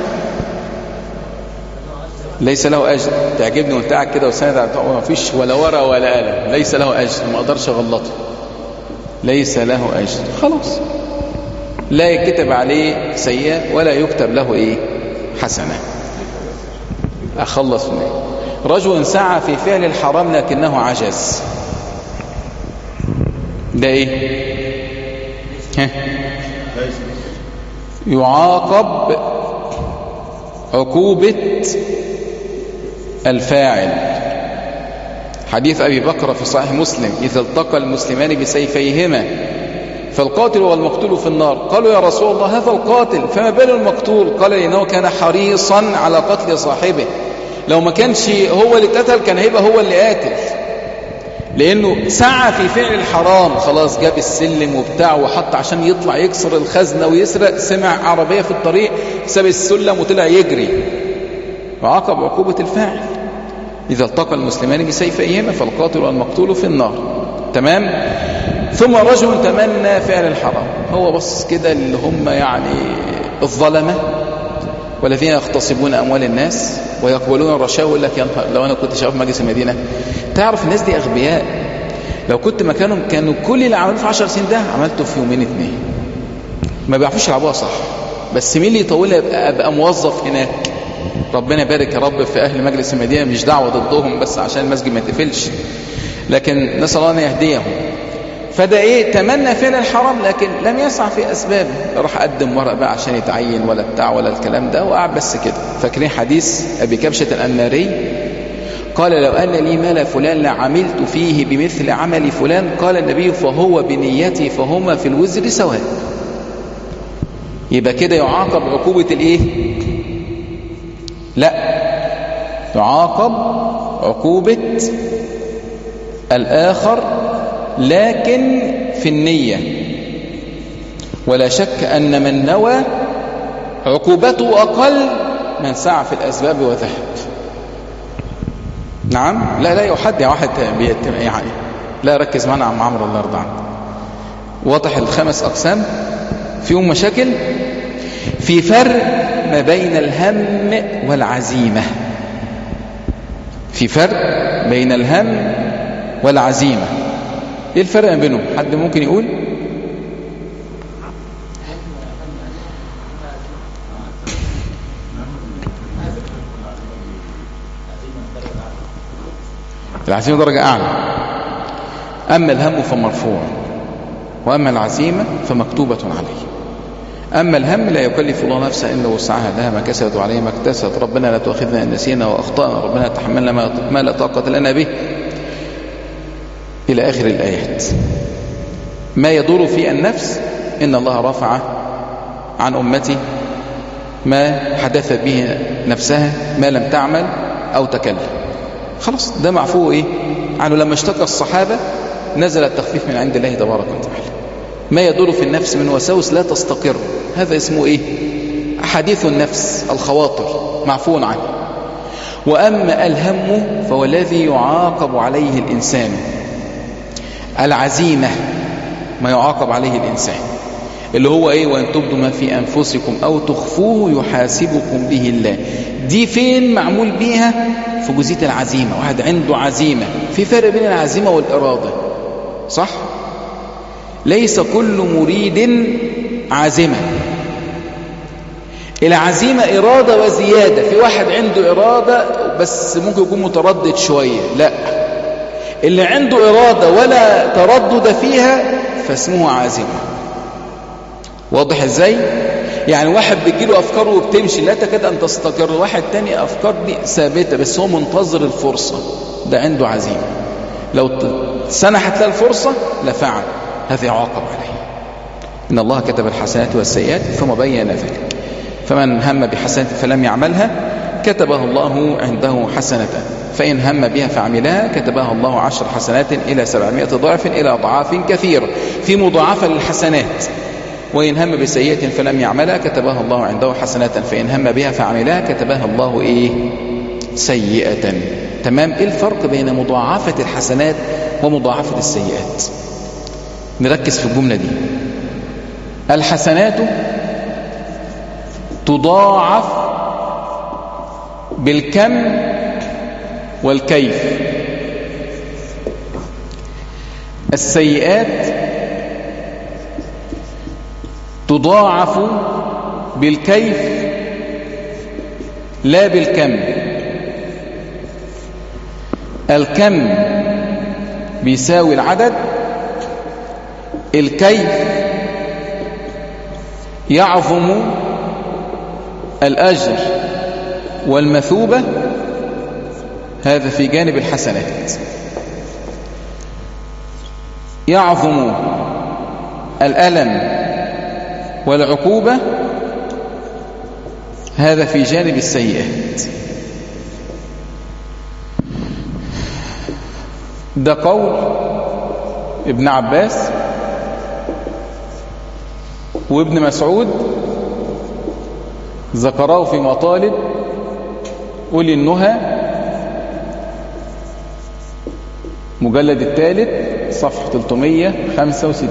ليس له أجر تعجبني وانت قاعد كده وسند ما فيش ولا ورا ولا قلم ليس له أجر ما أقدرش أغلطه ليس له أجر خلاص لا يكتب عليه سيئة ولا يكتب له إيه حسنة أخلص منه رجل سعى في فعل الحرام لكنه عجز ده إيه ها يعاقب عقوبة الفاعل حديث أبي بكر في صحيح مسلم إذا التقى المسلمان بسيفيهما فالقاتل والمقتول في النار قالوا يا رسول الله هذا القاتل فما بال المقتول قال لأنه كان حريصا على قتل صاحبه لو ما كانش هو اللي اتقتل كان هيبقى هو اللي قاتل لأنه سعى في فعل الحرام خلاص جاب السلم وبتاع وحط عشان يطلع يكسر الخزنة ويسرق سمع عربية في الطريق ساب السلم وطلع يجري وعاقب عقوبة الفاعل إذا التقى المسلمان بسيفيهما فالقاتل والمقتول في النار تمام ثم رجل تمنى فعل الحرام هو بص كده اللي هم يعني الظلمة والذين يغتصبون أموال الناس ويقبلون الرشاوى يقول لك يا نهار لو أنا كنت شغال مجلس المدينة تعرف الناس دي أغبياء لو كنت مكانهم كانوا كل اللي عملوه في 10 سنين ده عملته في يومين اتنين ما بيعرفوش يلعبوها صح بس مين اللي يطولها يبقى ابقى موظف هناك ربنا يبارك يا رب في اهل مجلس المدينه مش دعوه ضدهم بس عشان المسجد ما يتقفلش لكن نسال الله ان يهديهم فده ايه تمنى فعل الحرام لكن لم يسعى في اسبابه راح قدم ورق بقى عشان يتعين ولا بتاع ولا الكلام ده وقعد بس كده فاكرين حديث ابي كبشه الاناري قال لو ان لي مال فلان لعملت فيه بمثل عمل فلان قال النبي فهو بنيتي فهما في الوزر سواء يبقى كده يعاقب عقوبه الايه لا يعاقب عقوبه الاخر لكن في النية ولا شك أن من نوى عقوبته أقل من سعى في الأسباب وذهب نعم لا لا يحد يا واحد يعني لا ركز معنا عم عمرو الله يرضى عنه واضح الخمس أقسام فيهم مشاكل في فرق ما بين الهم والعزيمة في فرق بين الهم والعزيمة ايه الفرق بينهم حد ممكن يقول العزيمة درجة أعلى أما الهم فمرفوع وأما العزيمة فمكتوبة عليه أما الهم لا يكلف الله نفسا إلا وسعها لها ما كسبت وعليها ما اكتسبت ربنا لا تؤاخذنا إن نسينا وأخطأنا ربنا تحملنا ما لا طاقة لنا به إلى آخر الآيات ما يدور في النفس إن الله رفع عن أمتي ما حدث به نفسها ما لم تعمل أو تكلم خلاص ده معفو إيه عنه لما اشتكى الصحابة نزل التخفيف من عند الله تبارك وتعالى ما يدور في النفس من وساوس لا تستقر هذا اسمه إيه حديث النفس الخواطر معفو عنه وأما الهم فهو الذي يعاقب عليه الإنسان العزيمة ما يعاقب عليه الإنسان اللي هو ايه وان تبدوا ما في انفسكم او تخفوه يحاسبكم به الله دي فين معمول بيها في جزئيه العزيمه واحد عنده عزيمه في فرق بين العزيمه والاراده صح ليس كل مريد عازمه العزيمة إرادة وزيادة في واحد عنده إرادة بس ممكن يكون متردد شوية لا اللي عنده إرادة ولا تردد فيها فاسمه عازمة واضح ازاي يعني واحد بيجيله افكار وبتمشي لا تكاد ان تستقر واحد تاني افكار دي ثابته بس هو منتظر الفرصه ده عنده عزيمه لو سنحت له الفرصه لفعل هذا يعاقب عليه ان الله كتب الحسنات والسيئات ثم بين ذلك فمن هم بحسنه فلم يعملها كتبها الله عنده حسنة فإن هم بها فعملها كتبها الله عشر حسنات إلى سبعمائة ضعف إلى أضعاف كثيرة في مضاعفة للحسنات وإن هم بسيئة فلم يعملها كتبها الله عنده حسنة فإن هم بها فعملها كتبها الله إيه سيئة تمام إيه الفرق بين مضاعفة الحسنات ومضاعفة السيئات نركز في الجملة دي الحسنات تضاعف بالكم والكيف السيئات تضاعف بالكيف لا بالكم الكم بيساوي العدد الكيف يعظم الأجر والمثوبة هذا في جانب الحسنات يعظم الألم والعقوبة هذا في جانب السيئات ده قول ابن عباس وابن مسعود ذكراه في مطالب أولي النهى مجلد الثالث صفحة 365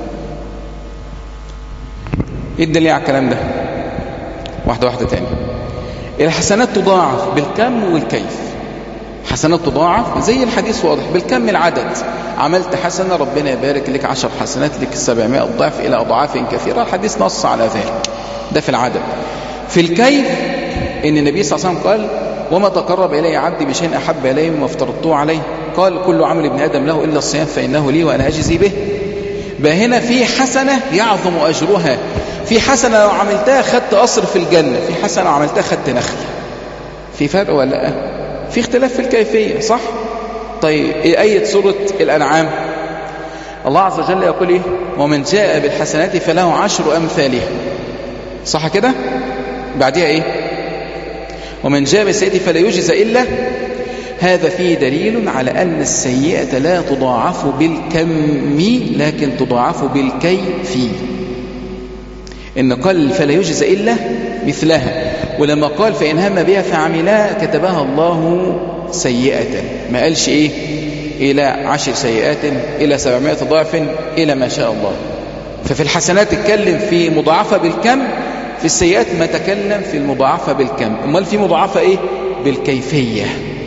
ايه الدليل على الكلام ده واحدة واحدة تاني الحسنات تضاعف بالكم والكيف حسنات تضاعف زي الحديث واضح بالكم العدد عملت حسنة ربنا يبارك لك عشر حسنات لك السبعمائة ضعف إلى أضعاف كثيرة الحديث نص على ذلك ده في العدد في الكيف إن النبي صلى الله عليه وسلم قال وما تقرب إلي عبدي بشيء أحب إلي مما افترضته عليه قال كل عمل ابن آدم له إلا الصيام فإنه لي وأنا أجزي به بقى هنا في حسنة يعظم أجرها في حسنة لو عملتها خدت قصر في الجنة في حسنة لو عملتها خدت نخل في فرق ولا لا في اختلاف في الكيفية صح طيب ايه آية سورة الأنعام الله عز وجل يقول ايه ومن جاء بالحسنات فله عشر أمثالها صح كده بعدها ايه ومن جاء بالسيئة فلا يجزى إلا هذا فيه دليل على أن السيئة لا تضاعف بالكم لكن تضاعف بالكيف إن قال فلا يجزى إلا مثلها ولما قال فإن هم بها فعملها كتبها الله سيئة ما قالش إيه إلى عشر سيئات إلى سبعمائة ضعف إلى ما شاء الله ففي الحسنات اتكلم في مضاعفة بالكم في السيئات ما تكلم في المضاعفة بالكم امال في مضاعفة إيه بالكيفية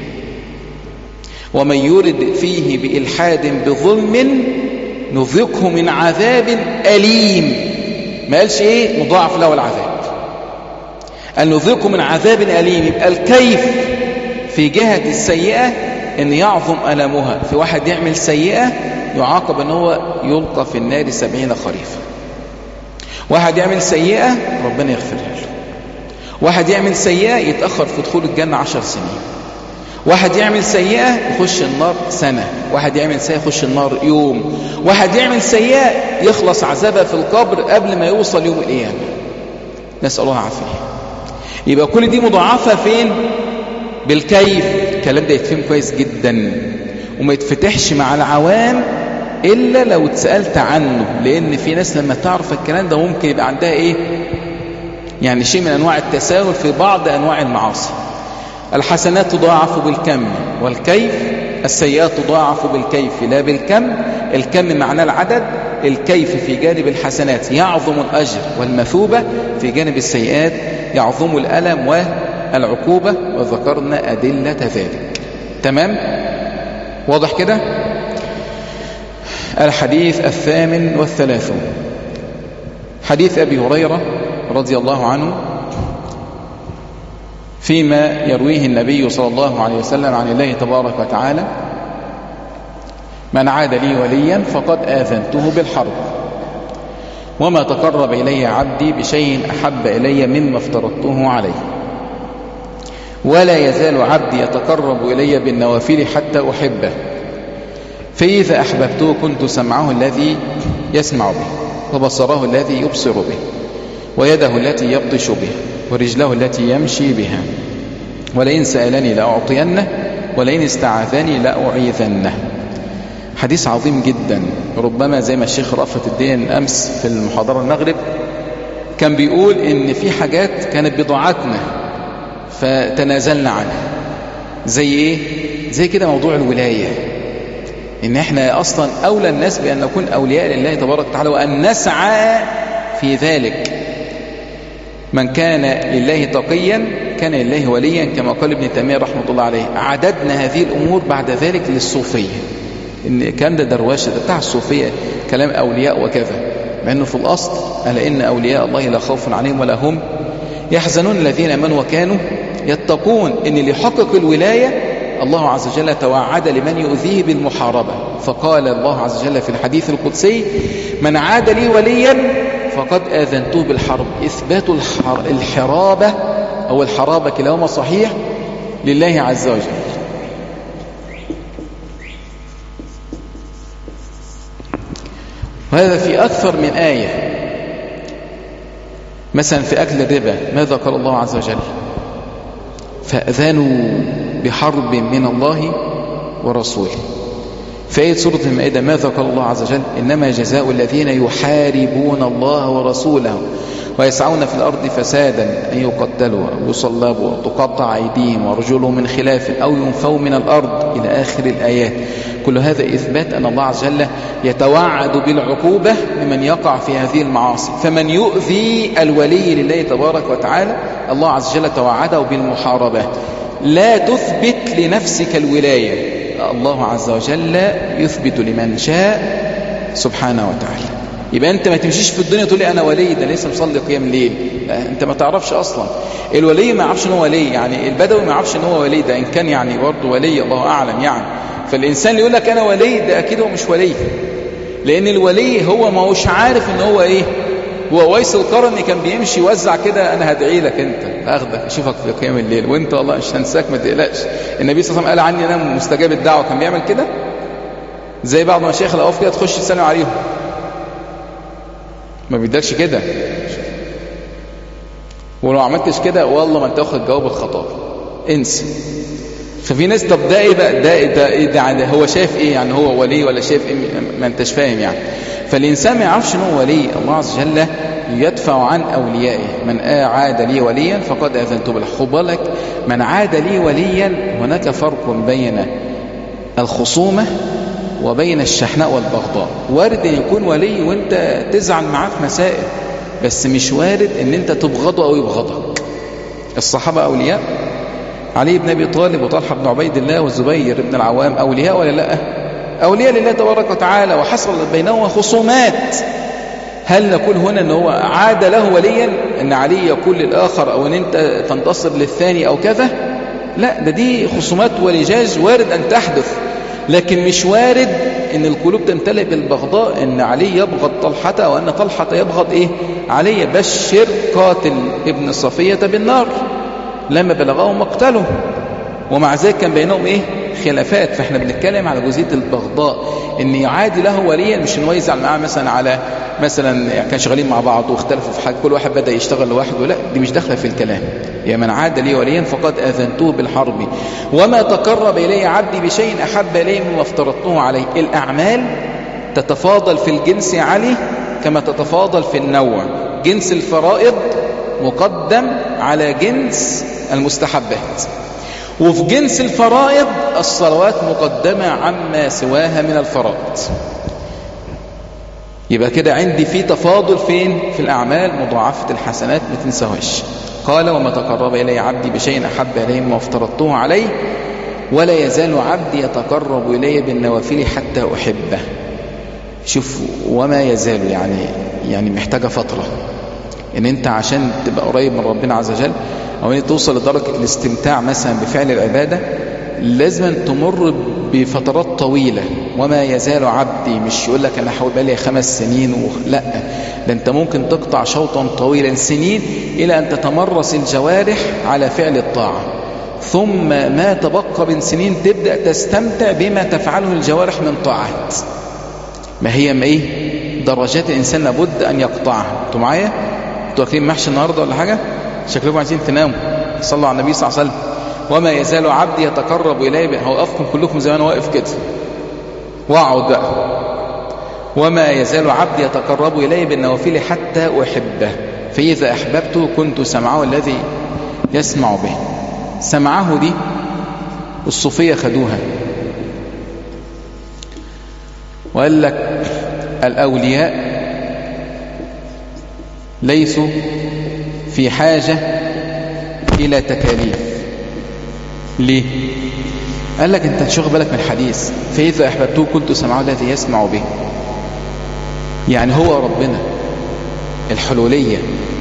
ومن يرد فيه بإلحاد بظلم نذقه من عذاب أليم ما قالش إيه مضاعف له العذاب قال نذقه من عذاب أليم يبقى الكيف في جهة السيئة ان يعظم ألمها في واحد يعمل سيئة يعاقب ان هو يلقى في النار سبعين خريفا واحد يعمل سيئة ربنا يغفرها له واحد يعمل سيئة يتأخر في دخول الجنة عشر سنين واحد يعمل سيئة يخش النار سنة واحد يعمل سيئة يخش النار يوم واحد يعمل سيئة يخلص عذابها في القبر قبل ما يوصل يوم القيامة نسأل الله العافية يبقى كل دي مضاعفة فين بالكيف الكلام ده يتفهم كويس جدا وما يتفتحش مع العوام إلا لو اتسألت عنه لأن في ناس لما تعرف الكلام ده ممكن يبقى عندها إيه يعني شيء من أنواع التساهل في بعض أنواع المعاصي الحسنات تضاعف بالكم والكيف السيئات تضاعف بالكيف لا بالكم الكم معناه العدد الكيف في جانب الحسنات يعظم الأجر والمثوبة في جانب السيئات يعظم الألم والعقوبة وذكرنا أدلة ذلك تمام واضح كده الحديث الثامن والثلاثون حديث أبي هريرة رضي الله عنه فيما يرويه النبي صلى الله عليه وسلم عن الله تبارك وتعالى من عاد لي وليا فقد آذنته بالحرب وما تقرب إلي عبدي بشيء أحب إلي مما افترضته عليه ولا يزال عبدي يتقرب إلي بالنوافل حتى أحبه فإذا أحببته كنت سمعه الذي يسمع به وبصره الذي يبصر به ويده التي يبطش بها ورجله التي يمشي بها ولئن سألني لأعطينه ولئن استعاذني لأعيذنه حديث عظيم جدا ربما زي ما الشيخ رأفت الدين أمس في المحاضرة المغرب كان بيقول إن في حاجات كانت بضاعتنا فتنازلنا عنها زي إيه؟ زي كده موضوع الولاية إن إحنا أصلا أولى الناس بأن نكون أولياء لله تبارك وتعالى وأن نسعى في ذلك من كان لله تقيا كان لله وليا كما قال ابن تيميه رحمه الله عليه عددنا هذه الامور بعد ذلك للصوفيه ان كان ده دروشه ده بتاع الصوفيه كلام اولياء وكذا مع انه في الاصل الا ان اولياء الله لا خوف عليهم ولا هم يحزنون الذين امنوا وكانوا يتقون ان اللي يحقق الولايه الله عز وجل توعد لمن يؤذيه بالمحاربه فقال الله عز وجل في الحديث القدسي من عاد لي وليا فقد آذنته بالحرب إثبات الحرابة أو الحرابة كلاهما صحيح لله عز وجل وهذا في أكثر من آية مثلا في أكل الربا ماذا قال الله عز وجل فأذنوا بحرب من الله ورسوله في آية سورة المائدة ماذا قال الله عز وجل إنما جزاء الذين يحاربون الله ورسوله ويسعون في الأرض فسادا أن يقتلوا أو يصلبوا أو تقطع أيديهم وأرجلهم من خلاف أو ينفوا من الأرض إلى آخر الآيات كل هذا إثبات أن الله عز وجل يتوعد بالعقوبة لمن يقع في هذه المعاصي فمن يؤذي الولي لله تبارك وتعالى الله عز وجل توعده بالمحاربة لا تثبت لنفسك الولاية الله عز وجل يثبت لمن شاء سبحانه وتعالى يبقى انت ما تمشيش في الدنيا تقول لي انا ولي ده لسه مصلي قيام ليل انت ما تعرفش اصلا الولي ما يعرفش ان هو ولي يعني البدوي ما يعرفش ان هو ولي ده ان كان يعني برضه ولي الله اعلم يعني فالانسان اللي يقول لك انا ولي ده اكيد هو مش ولي لان الولي هو ما هوش عارف ان هو ايه هو ويس القرني كان بيمشي يوزع كده انا هدعي لك انت اخدك اشوفك في قيام الليل وانت والله مش هنساك ما تقلقش النبي صلى الله عليه وسلم قال عني انا مستجاب الدعوه كان بيعمل كده زي بعض مشايخ الاوقاف كده تخش تسلم عليهم ما بيدكش كده ولو عملتش كده والله ما انت واخد جواب الخطاب انسى ففي ناس طب ده ايه بقى ده ده, إيه ده يعني هو شايف ايه يعني هو ولي ولا شايف ايه ما انتش فاهم يعني فالانسان ما يعرفش ان هو ولي الله عز وجل يدفع عن اوليائه من عاد لي وليا فقد اذنت بالحب بالك من عاد لي وليا هناك فرق بين الخصومه وبين الشحناء والبغضاء وارد ان يكون ولي وانت تزعل معاه في مسائل بس مش وارد ان انت تبغضه او يبغضك الصحابه اولياء علي بن ابي طالب وطلحه بن عبيد الله والزبير بن العوام اولياء ولا لا اولياء لله تبارك وتعالى وحصل بينهما خصومات هل نقول هنا ان هو عاد له وليا ان علي يقول للاخر او ان انت تنتصر للثاني او كذا لا ده دي خصومات ولجاج وارد أن تحدث لكن مش وارد ان القلوب تمتلئ بالبغضاء ان علي يبغض طلحة وان طلحة يبغض ايه علي بشر قاتل ابن صفية بالنار لما بلغه مقتله ومع ذلك كان بينهم ايه خلافات فاحنا بنتكلم على جزئيه البغضاء ان يعادي له وليا مش ان هو يزعل معاه مثلا على مثلا يعني كان شغالين مع بعض واختلفوا في حاجه كل واحد بدا يشتغل لوحده لا دي مش داخله في الكلام يا من عاد لي وليا فقد اذنته بالحرب وما تقرب الي عبدي بشيء احب الي مما افترضته عليه الاعمال تتفاضل في الجنس عليه كما تتفاضل في النوع جنس الفرائض مقدم على جنس المستحبات وفي جنس الفرائض الصلوات مقدمة عما سواها من الفرائض يبقى كده عندي في تفاضل فين في الأعمال مضاعفة الحسنات ما تنساهاش قال وما تقرب إلي عبدي بشيء أحب إليه ما افترضته عليه ولا يزال عبدي يتقرب إلي بالنوافل حتى أحبه شوف وما يزال يعني يعني محتاجة فترة ان انت عشان تبقى قريب من ربنا عز وجل او ان توصل لدرجة الاستمتاع مثلا بفعل العبادة لازم تمر بفترات طويلة وما يزال عبدي مش يقول لك انا حاول بقالي خمس سنين و... لا ده انت ممكن تقطع شوطا طويلا سنين الى ان تتمرس الجوارح على فعل الطاعة ثم ما تبقى من سنين تبدأ تستمتع بما تفعله الجوارح من طاعات ما هي ما ايه درجات الانسان لابد ان يقطعها انتوا معايا انتوا واكلين محشي النهارده ولا حاجه شكلكم عايزين تناموا صلوا على النبي صلى الله عليه وسلم وما يزال عبدي يتقرب الي هوقفكم كلكم زي ما انا واقف كده واقعد بقى وما يزال عبدي يتقرب الي بالنوافل حتى احبه فاذا احببته كنت سمعه الذي يسمع به سمعه دي الصوفيه خدوها وقال لك الاولياء ليسوا في حاجة إلى تكاليف ليه؟ قال لك أنت تشغل بالك من الحديث فإذا أحببته كنت سمعه الذي يسمع به يعني هو ربنا الحلولية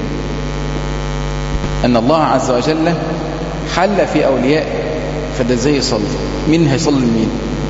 أن الله عز وجل حل في أولياء فده ازاي يصلي مين هيصلي لمين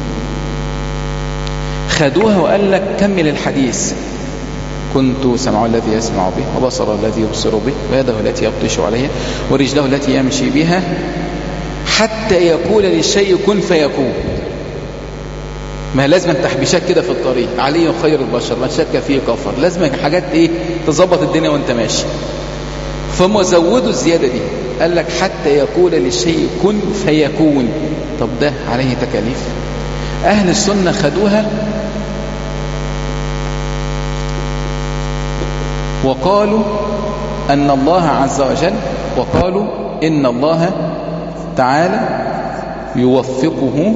خدوها وقال لك كمل الحديث كنت سمعه الذي يسمع به وبصره الذي يبصر به ويده التي يبطش عليها ورجله التي يمشي بها حتى يقول للشيء كن فيكون ما لازم تحبيشات كده في الطريق علي خير البشر من شك فيه كفر لازم حاجات ايه تظبط الدنيا وانت ماشي فهم زودوا الزيادة دي قال لك حتى يقول للشيء كن فيكون طب ده عليه تكاليف أهل السنة خدوها وقالوا أن الله عز وجل وقالوا إن الله تعالى يوفقه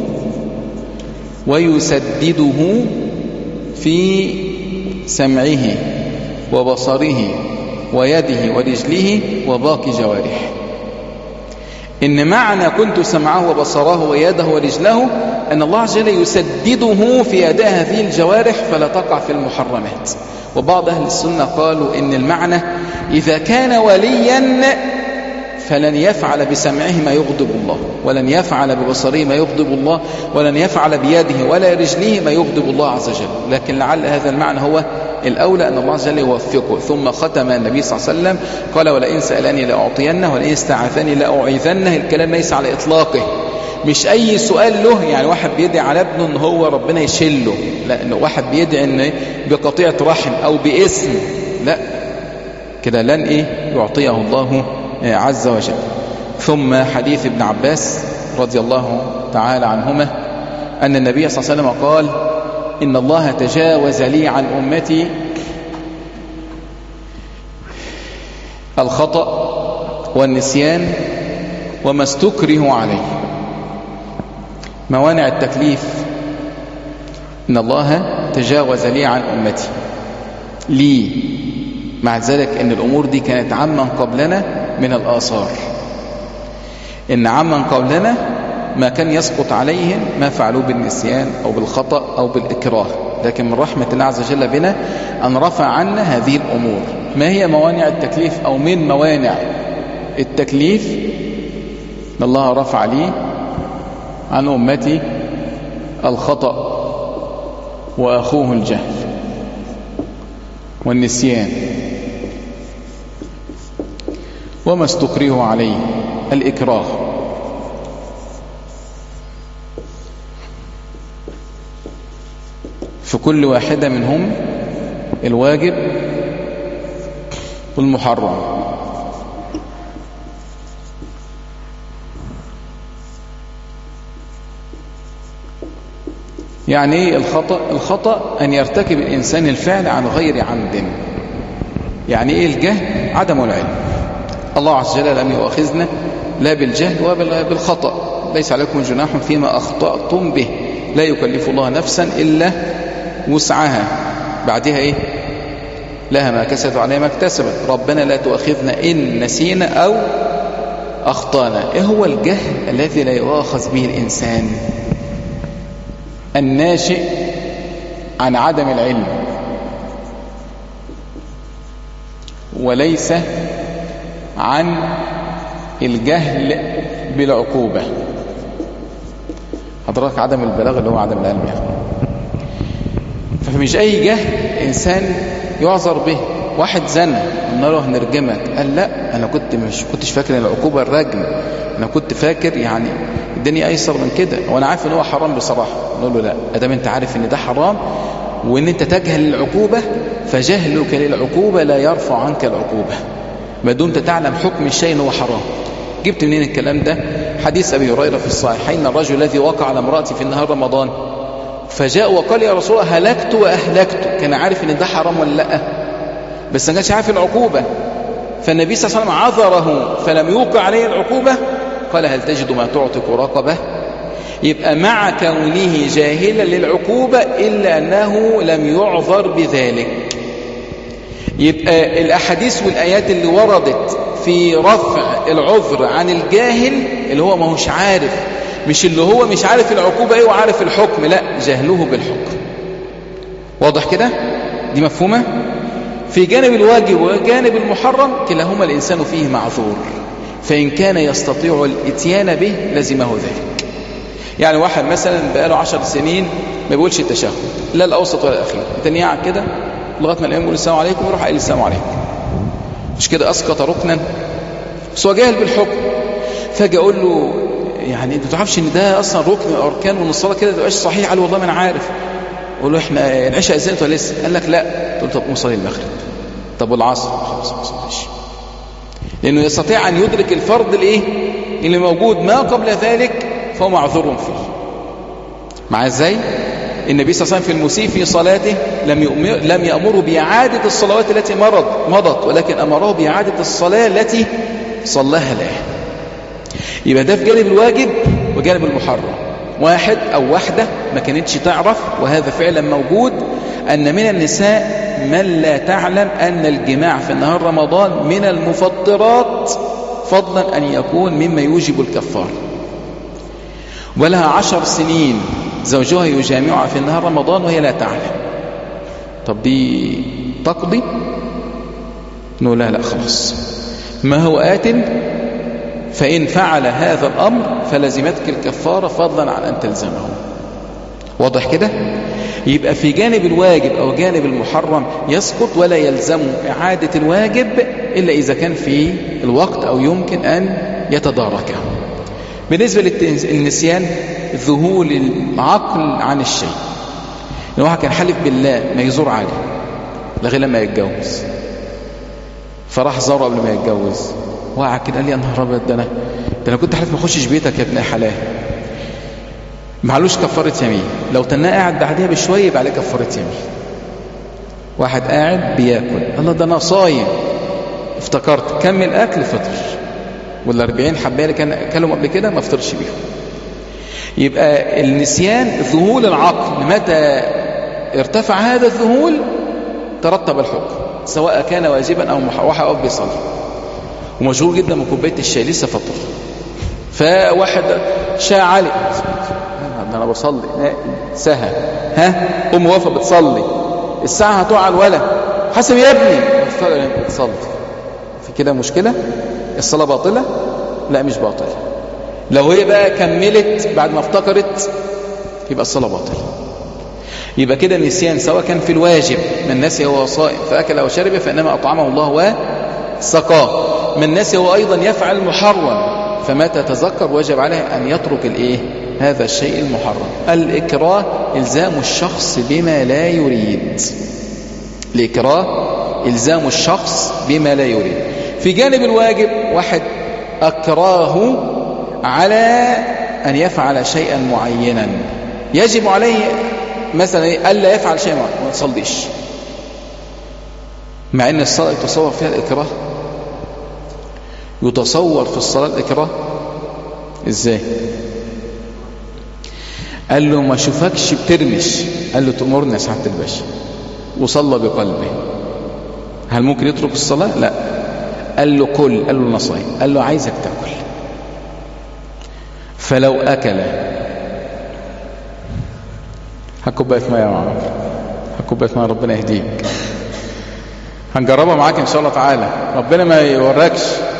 ويسدده في سمعه وبصره ويده ورجله وباقي جوارحه إن معنى كنت سمعه وبصره ويده ورجله أن الله عز وجل يسدده في أداء هذه الجوارح فلا تقع في المحرمات وبعض أهل السنة قالوا إن المعنى إذا كان وليا فلن يفعل بسمعه ما يغضب الله ولن يفعل ببصره ما يغضب الله ولن يفعل بيده ولا رجله ما يغضب الله عز وجل لكن لعل هذا المعنى هو الأولى أن الله عز وجل يوفقه ثم ختم النبي صلى الله عليه وسلم قال ولئن سألني لأعطينه ولئن استعاذني لأعيذنه الكلام ليس على إطلاقه مش أي سؤال له يعني واحد بيدعي على ابنه ان هو ربنا يشله لا إنه واحد بيدعي ان بقطيعة رحم أو باسم لا كده لن إيه يعطيه الله عز وجل ثم حديث ابن عباس رضي الله تعالى عنهما أن النبي صلى الله عليه وسلم قال إن الله تجاوز لي عن أمتي الخطأ والنسيان وما استكره عليه موانع التكليف إن الله تجاوز لي عن أمتي لي مع ذلك أن الأمور دي كانت عمن قبلنا من الآثار إن عمن قبلنا ما كان يسقط عليهم ما فعلوه بالنسيان أو بالخطأ أو بالإكراه لكن من رحمة الله عز وجل بنا أن رفع عنا هذه الأمور ما هي موانع التكليف أو من موانع التكليف إن الله رفع لي عن أمتي الخطأ وأخوه الجهل والنسيان وما استكره عليه الإكراه في كل واحدة منهم الواجب والمحرم يعني ايه الخطأ الخطأ أن يرتكب الإنسان الفعل عن غير عمد يعني ايه الجهل عدم العلم الله عز وجل لم يؤاخذنا لا بالجهل ولا بالخطأ ليس عليكم جناح فيما أخطأتم به لا يكلف الله نفسا إلا وسعها بعدها ايه لها ما كسبت وعليها ما اكتسبت ربنا لا تؤاخذنا إن نسينا أو أخطانا إيه هو الجهل الذي لا يؤاخذ به الإنسان الناشئ عن عدم العلم وليس عن الجهل بالعقوبة حضرتك عدم البلاغ اللي هو عدم العلم يعني فمش أي جهل إنسان يعذر به واحد زنى قلنا له هنرجمك قال لا أنا كنت مش كنتش فاكر ان العقوبة الرجم أنا كنت فاكر يعني الدنيا أيسر من كده وأنا عارف ان هو حرام بصراحة نقول له لا أدام أنت عارف ان ده حرام وان أنت تجهل العقوبة فجهلك للعقوبة لا يرفع عنك العقوبة ما دمت تعلم حكم الشيء ان هو حرام جبت منين الكلام ده حديث أبي هريرة في الصحيحين الرجل الذي وقع على امرأتي في النهار رمضان فجاء وقال يا رسول الله هلكت وأهلكت كان عارف ان ده حرام ولا لا بس ما كانش عارف العقوبة فالنبي صلى الله عليه وسلم عذره فلم يوقع عليه العقوبة قال هل تجد ما تعتق رقبة يبقى مع كونه جاهلا للعقوبة إلا أنه لم يعذر بذلك يبقى الأحاديث والآيات اللي وردت في رفع العذر عن الجاهل اللي هو ما هوش عارف مش اللي هو مش عارف العقوبة ايه وعارف الحكم لا جهله بالحكم واضح كده دي مفهومة في جانب الواجب وجانب المحرم كلاهما الإنسان فيه معذور فإن كان يستطيع الاتيان به لزمه ذلك يعني واحد مثلا بقاله عشر سنين ما بيقولش التشهد لا الأوسط ولا الأخير التاني قاعد كده لغاية ما الإمام يقول السلام عليكم ويروح قايل السلام عليكم مش كده أسقط ركنا بس هو جاهل بالحكم فاجي أقول له يعني انت ما تعرفش ان ده اصلا ركن من الاركان وان الصلاه كده ما تبقاش صحيح قال والله ما انا عارف اقول له احنا العشاء اذنت ولا لسه قال لك لا قلت طب قوم صلي المغرب طب والعصر خلاص ما صليش لانه يستطيع ان يدرك الفرض الايه اللي موجود ما قبل ذلك فهو معذور فيه مع ازاي النبي صلى الله عليه وسلم في المسيء في صلاته لم يؤمر لم يأمره بإعادة الصلوات التي مرض مضت ولكن أمره بإعادة الصلاة التي صلاها له يبقى ده في جانب الواجب وجانب المحرم واحد أو واحدة ما كانتش تعرف وهذا فعلا موجود أن من النساء من لا تعلم أن الجماع في نهار رمضان من المفطرات فضلا أن يكون مما يوجب الكفار ولها عشر سنين زوجها يجامعها في نهار رمضان وهي لا تعلم طب دي تقضي نقول لا لا خلاص ما هو آت فإن فعل هذا الأمر فلزمتك الكفارة فضلا عن أن تلزمه واضح كده يبقى في جانب الواجب أو جانب المحرم يسقط ولا يلزم إعادة الواجب إلا إذا كان في الوقت أو يمكن أن يتداركه بالنسبة للنسيان ذهول العقل عن الشيء لو واحد كان حلف بالله ما يزور علي لغايه لما يتجوز فراح زاره قبل ما يتجوز وقع كده قال لي يا نهار ابيض ده انا ده انا كنت حالف ما اخشش بيتك يا ابن حلال معلوش كفاره يمين لو تناه قاعد بعدها بشويه يبقى عليه كفاره يمين واحد قاعد بياكل الله ده انا صايم افتكرت كمل اكل فطر وال 40 حبايه اللي كان اكلهم قبل كده ما افطرش بيهم يبقى النسيان ذهول العقل متى ارتفع هذا الذهول ترتب الحكم سواء كان واجبا او محوحا او بيصلي ومشهور جدا من كوبايه الشاي لسه فطر فواحد شاء علي انا بصلي سهى ها ام وفا بتصلي الساعه هتقع على الولد حسب يا ابني بتصلي في كده مشكله الصلاه باطله لا مش باطله لو هي بقى كملت بعد ما افتكرت يبقى الصلاة باطلة يبقى كده النسيان سواء كان في الواجب من نسي وهو صائم فأكل أو شرب فإنما أطعمه الله وسقاه من نسي هو أيضا يفعل محرم فمتى تذكر وجب عليه أن يترك الإيه هذا الشيء المحرم الإكراه إلزام الشخص بما لا يريد الإكراه إلزام الشخص بما لا يريد في جانب الواجب واحد أكراه على أن يفعل شيئا معينا يجب عليه مثلا ألا يفعل شيئا معينا ما تصليش مع أن الصلاة يتصور فيها الإكراه يتصور في الصلاة الإكراه إزاي قال له ما شوفكش بترمش قال له تأمرني يا سعادة الباشا وصلى بقلبه هل ممكن يترك الصلاة لا قال له كل قال له نصاي قال له عايزك تاكل فلو أكل هكوباية مية يا معرف هكوباية مية ربنا يهديك هنجربها معاك إن شاء الله تعالى ربنا ما يوراكش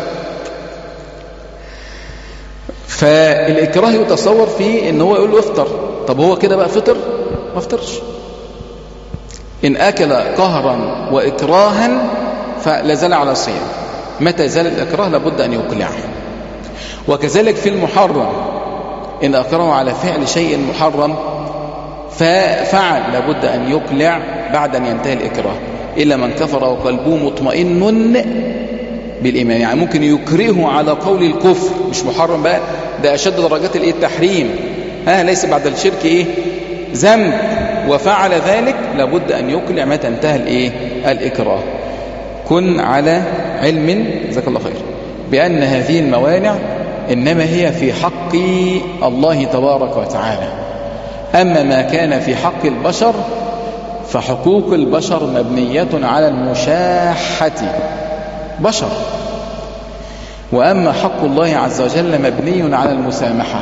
فالإكراه يتصور فيه ان هو يقول له افطر طب هو كده بقى فطر ما افطرش إن أكل قهرا وإكراها فلازال على صيام متى زال الإكراه لابد أن يقلعه وكذلك في المحرم إن أكره على فعل شيء محرم ففعل لابد أن يقلع بعد أن ينتهي الإكراه إلا من كفر وقلبه مطمئن بالإيمان يعني ممكن يكرهه على قول الكفر مش محرم بقى ده أشد درجات الإيه التحريم ها ليس بعد الشرك إيه ذنب وفعل ذلك لابد أن يقلع متى انتهى الإيه الإكراه كن على علم جزاك الله خير بأن هذه الموانع إنما هي في حق الله تبارك وتعالى أما ما كان في حق البشر فحقوق البشر مبنية على المشاحة بشر وأما حق الله عز وجل مبني على المسامحة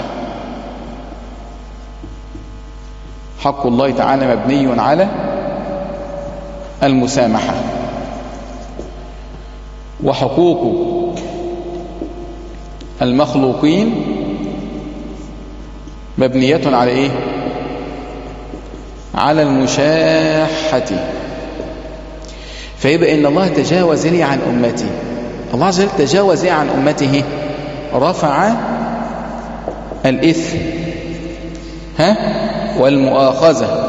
حق الله تعالى مبني على المسامحة وحقوق المخلوقين مبنية على ايه على المشاحة فيبقى ان الله تجاوز لي عن امتي الله عز وجل تجاوز عن امته رفع الاثم ها والمؤاخذة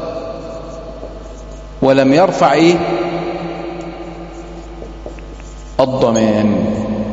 ولم يرفع ايه الضمان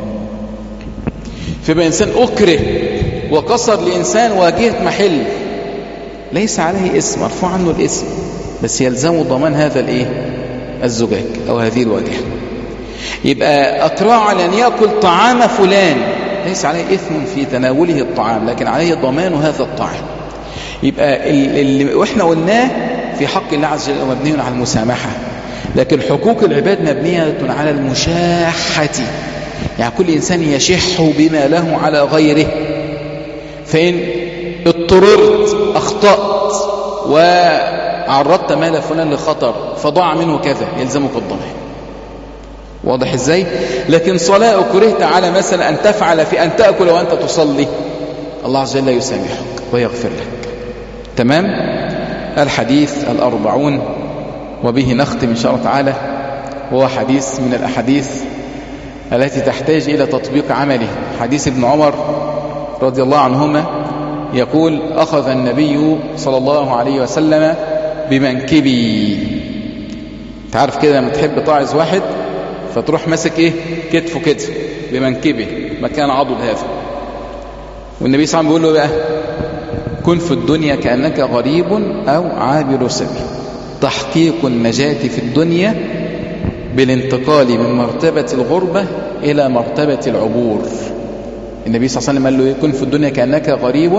فيبقى إنسان أكره وكسر لإنسان واجهة محل ليس عليه اسم مرفوع عنه الاسم بس يلزمه ضمان هذا الايه الزجاج أو هذه الواجهة يبقى أكره على أن يأكل طعام فلان ليس عليه إثم في تناوله الطعام لكن عليه ضمان هذا الطعام يبقى اللي واحنا قلناه في حق الله عز وجل مبني على المسامحة لكن حقوق العباد مبنية على المشاحة يعني كل إنسان يشح بما له على غيره فإن اضطررت أخطأت وعرضت مال فلان لخطر فضاع منه كذا يلزمك الضمان واضح ازاي لكن صلاة أكرهت على مثلا أن تفعل في أن تأكل وأنت تصلي الله عز وجل يسامحك ويغفر لك تمام الحديث الأربعون وبه نختم إن شاء الله تعالى هو حديث من الأحاديث التي تحتاج إلى تطبيق عمله حديث ابن عمر رضي الله عنهما يقول أخذ النبي صلى الله عليه وسلم بمنكبي تعرف كده لما تحب تعظ واحد فتروح ماسك ايه كتفه كتف بمنكبه مكان عضد هذا والنبي صلى الله عليه وسلم بيقول له بقى كن في الدنيا كأنك غريب أو عابر سبيل تحقيق النجاة في الدنيا بالانتقال من مرتبة الغربة إلى مرتبة العبور النبي صلى الله عليه وسلم قال له إيه؟ كن في الدنيا كأنك غريب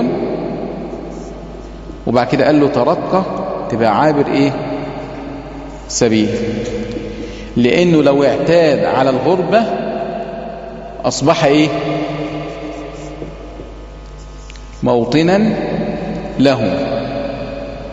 وبعد كده قال له ترقى تبقى عابر ايه سبيل لانه لو اعتاد على الغربة اصبح ايه موطنا له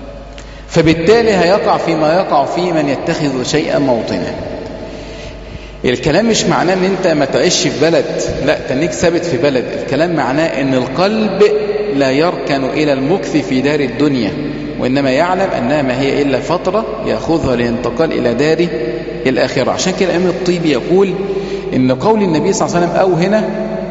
فبالتالي هيقع فيما يقع فيه من يتخذ شيئا موطنا الكلام مش معناه ان انت ما تعيش في بلد لا تنيك ثابت في بلد الكلام معناه ان القلب لا يركن الى المكث في دار الدنيا وانما يعلم انها ما هي الا فترة ياخذها للانتقال الى دار الاخرة عشان كده الامام الطيبي يقول ان قول النبي صلى الله عليه وسلم او هنا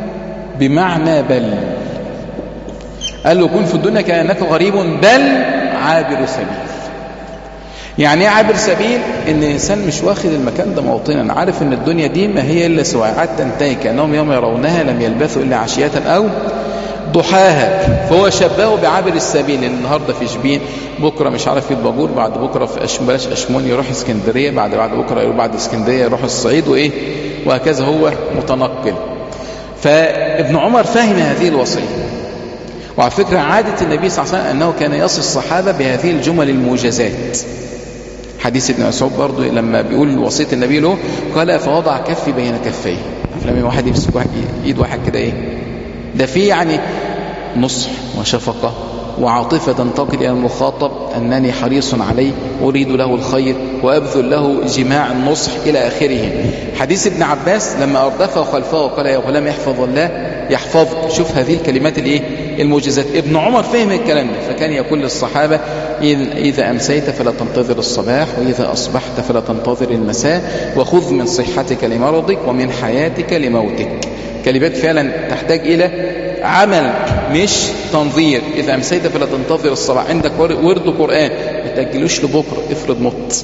بمعنى بل قال له كن في الدنيا كانك غريب بل عابر سبيل يعني ايه عابر سبيل ان الانسان مش واخد المكان ده موطنا عارف ان الدنيا دي ما هي الا سواعات تنتهي كانهم يوم يرونها لم يلبثوا الا عشيه او ضحاها فهو شبهه بعابر السبيل النهارده في شبين بكره مش عارف في الباجور بعد بكره في أشم بلاش اشمون يروح اسكندريه بعد بعد بكره يروح بعد اسكندريه يروح الصعيد وايه وهكذا هو متنقل فابن عمر فهم هذه الوصيه وعلى فكره عاده النبي صلى الله عليه وسلم انه كان يصل الصحابه بهذه الجمل الموجزات حديث ابن مسعود برضه لما بيقول وصيه النبي له قال فوضع كفي بين كفيه لما واحد يمسك واحد ايد واحد كده ايه ده فيه يعني نصح وشفقه وعاطفة تنتقل إلى المخاطب أنني حريص عليه أريد له الخير وأبذل له جماع النصح إلى آخره حديث ابن عباس لما أردفه خلفه وقال يا غلام يحفظ الله يحفظ شوف هذه الكلمات الإيه الموجزات ابن عمر فهم الكلام ده فكان يقول للصحابة إذا أمسيت فلا تنتظر الصباح وإذا أصبحت فلا تنتظر المساء وخذ من صحتك لمرضك ومن حياتك لموتك كلمات فعلا تحتاج إلى عمل مش تنظير إذا أمسيت فلا تنتظر الصباح عندك ورد قرآن ما تأجلوش لبكرة افرض مت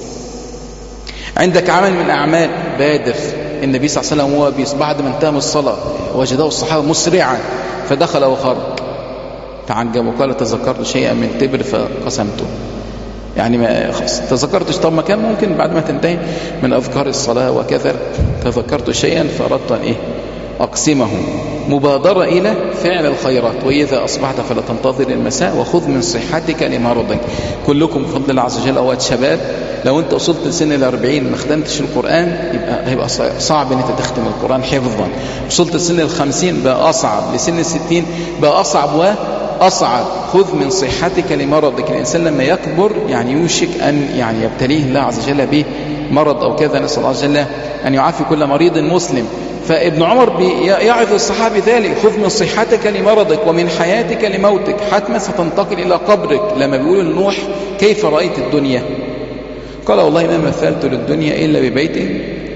عندك عمل من أعمال بادر النبي صلى الله عليه وسلم هو بعد ما انتهى من الصلاة وجده الصحابة مسرعا فدخل وخرج تعجب وقال تذكرت شيئا من تبر فقسمته يعني ما خلاص تذكرتش طب ما كان ممكن بعد ما تنتهي من أذكار الصلاة وكذا تذكرت شيئا فأردت أن إيه أقسمه مبادرة إلى فعل الخيرات وإذا أصبحت فلا تنتظر المساء وخذ من صحتك لمرضك كلكم بفضل الله عز وجل أوقات شباب لو أنت وصلت لسن الأربعين ما ختمتش القرآن يبقى هيبقى صعب أن أنت تختم القرآن حفظا وصلت لسن الخمسين بقى أصعب لسن الستين بقى أصعب وأصعب خذ من صحتك لمرضك الإنسان لما يكبر يعني يوشك أن يعني يبتليه الله عز وجل بمرض أو كذا نسأل الله عز وجل أن يعافي كل مريض مسلم فابن عمر يعظ الصحابي ذلك خذ من صحتك لمرضك ومن حياتك لموتك حتما ستنتقل إلى قبرك لما بيقول لنوح كيف رأيت الدنيا قال والله ما مثلت للدنيا إلا ببيت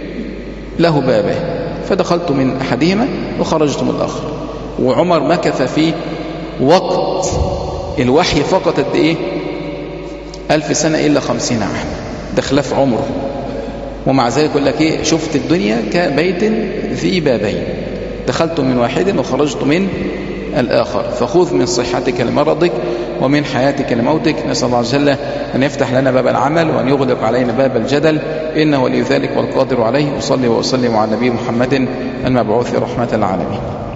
له بابه فدخلت من أحدهما وخرجت من الآخر وعمر مكث في وقت الوحي فقط قد إيه ألف سنة إلا خمسين عام ده خلاف عمره ومع ذلك يقول لك ايه شفت الدنيا كبيت ذي بابين دخلت من واحد وخرجت من الآخر فخذ من صحتك لمرضك ومن حياتك لموتك نسأل الله عز وجل أن يفتح لنا باب العمل وأن يغلق علينا باب الجدل إنه ولي ذلك والقادر عليه وصلي وأسلم على نبي محمد المبعوث رحمة العالمين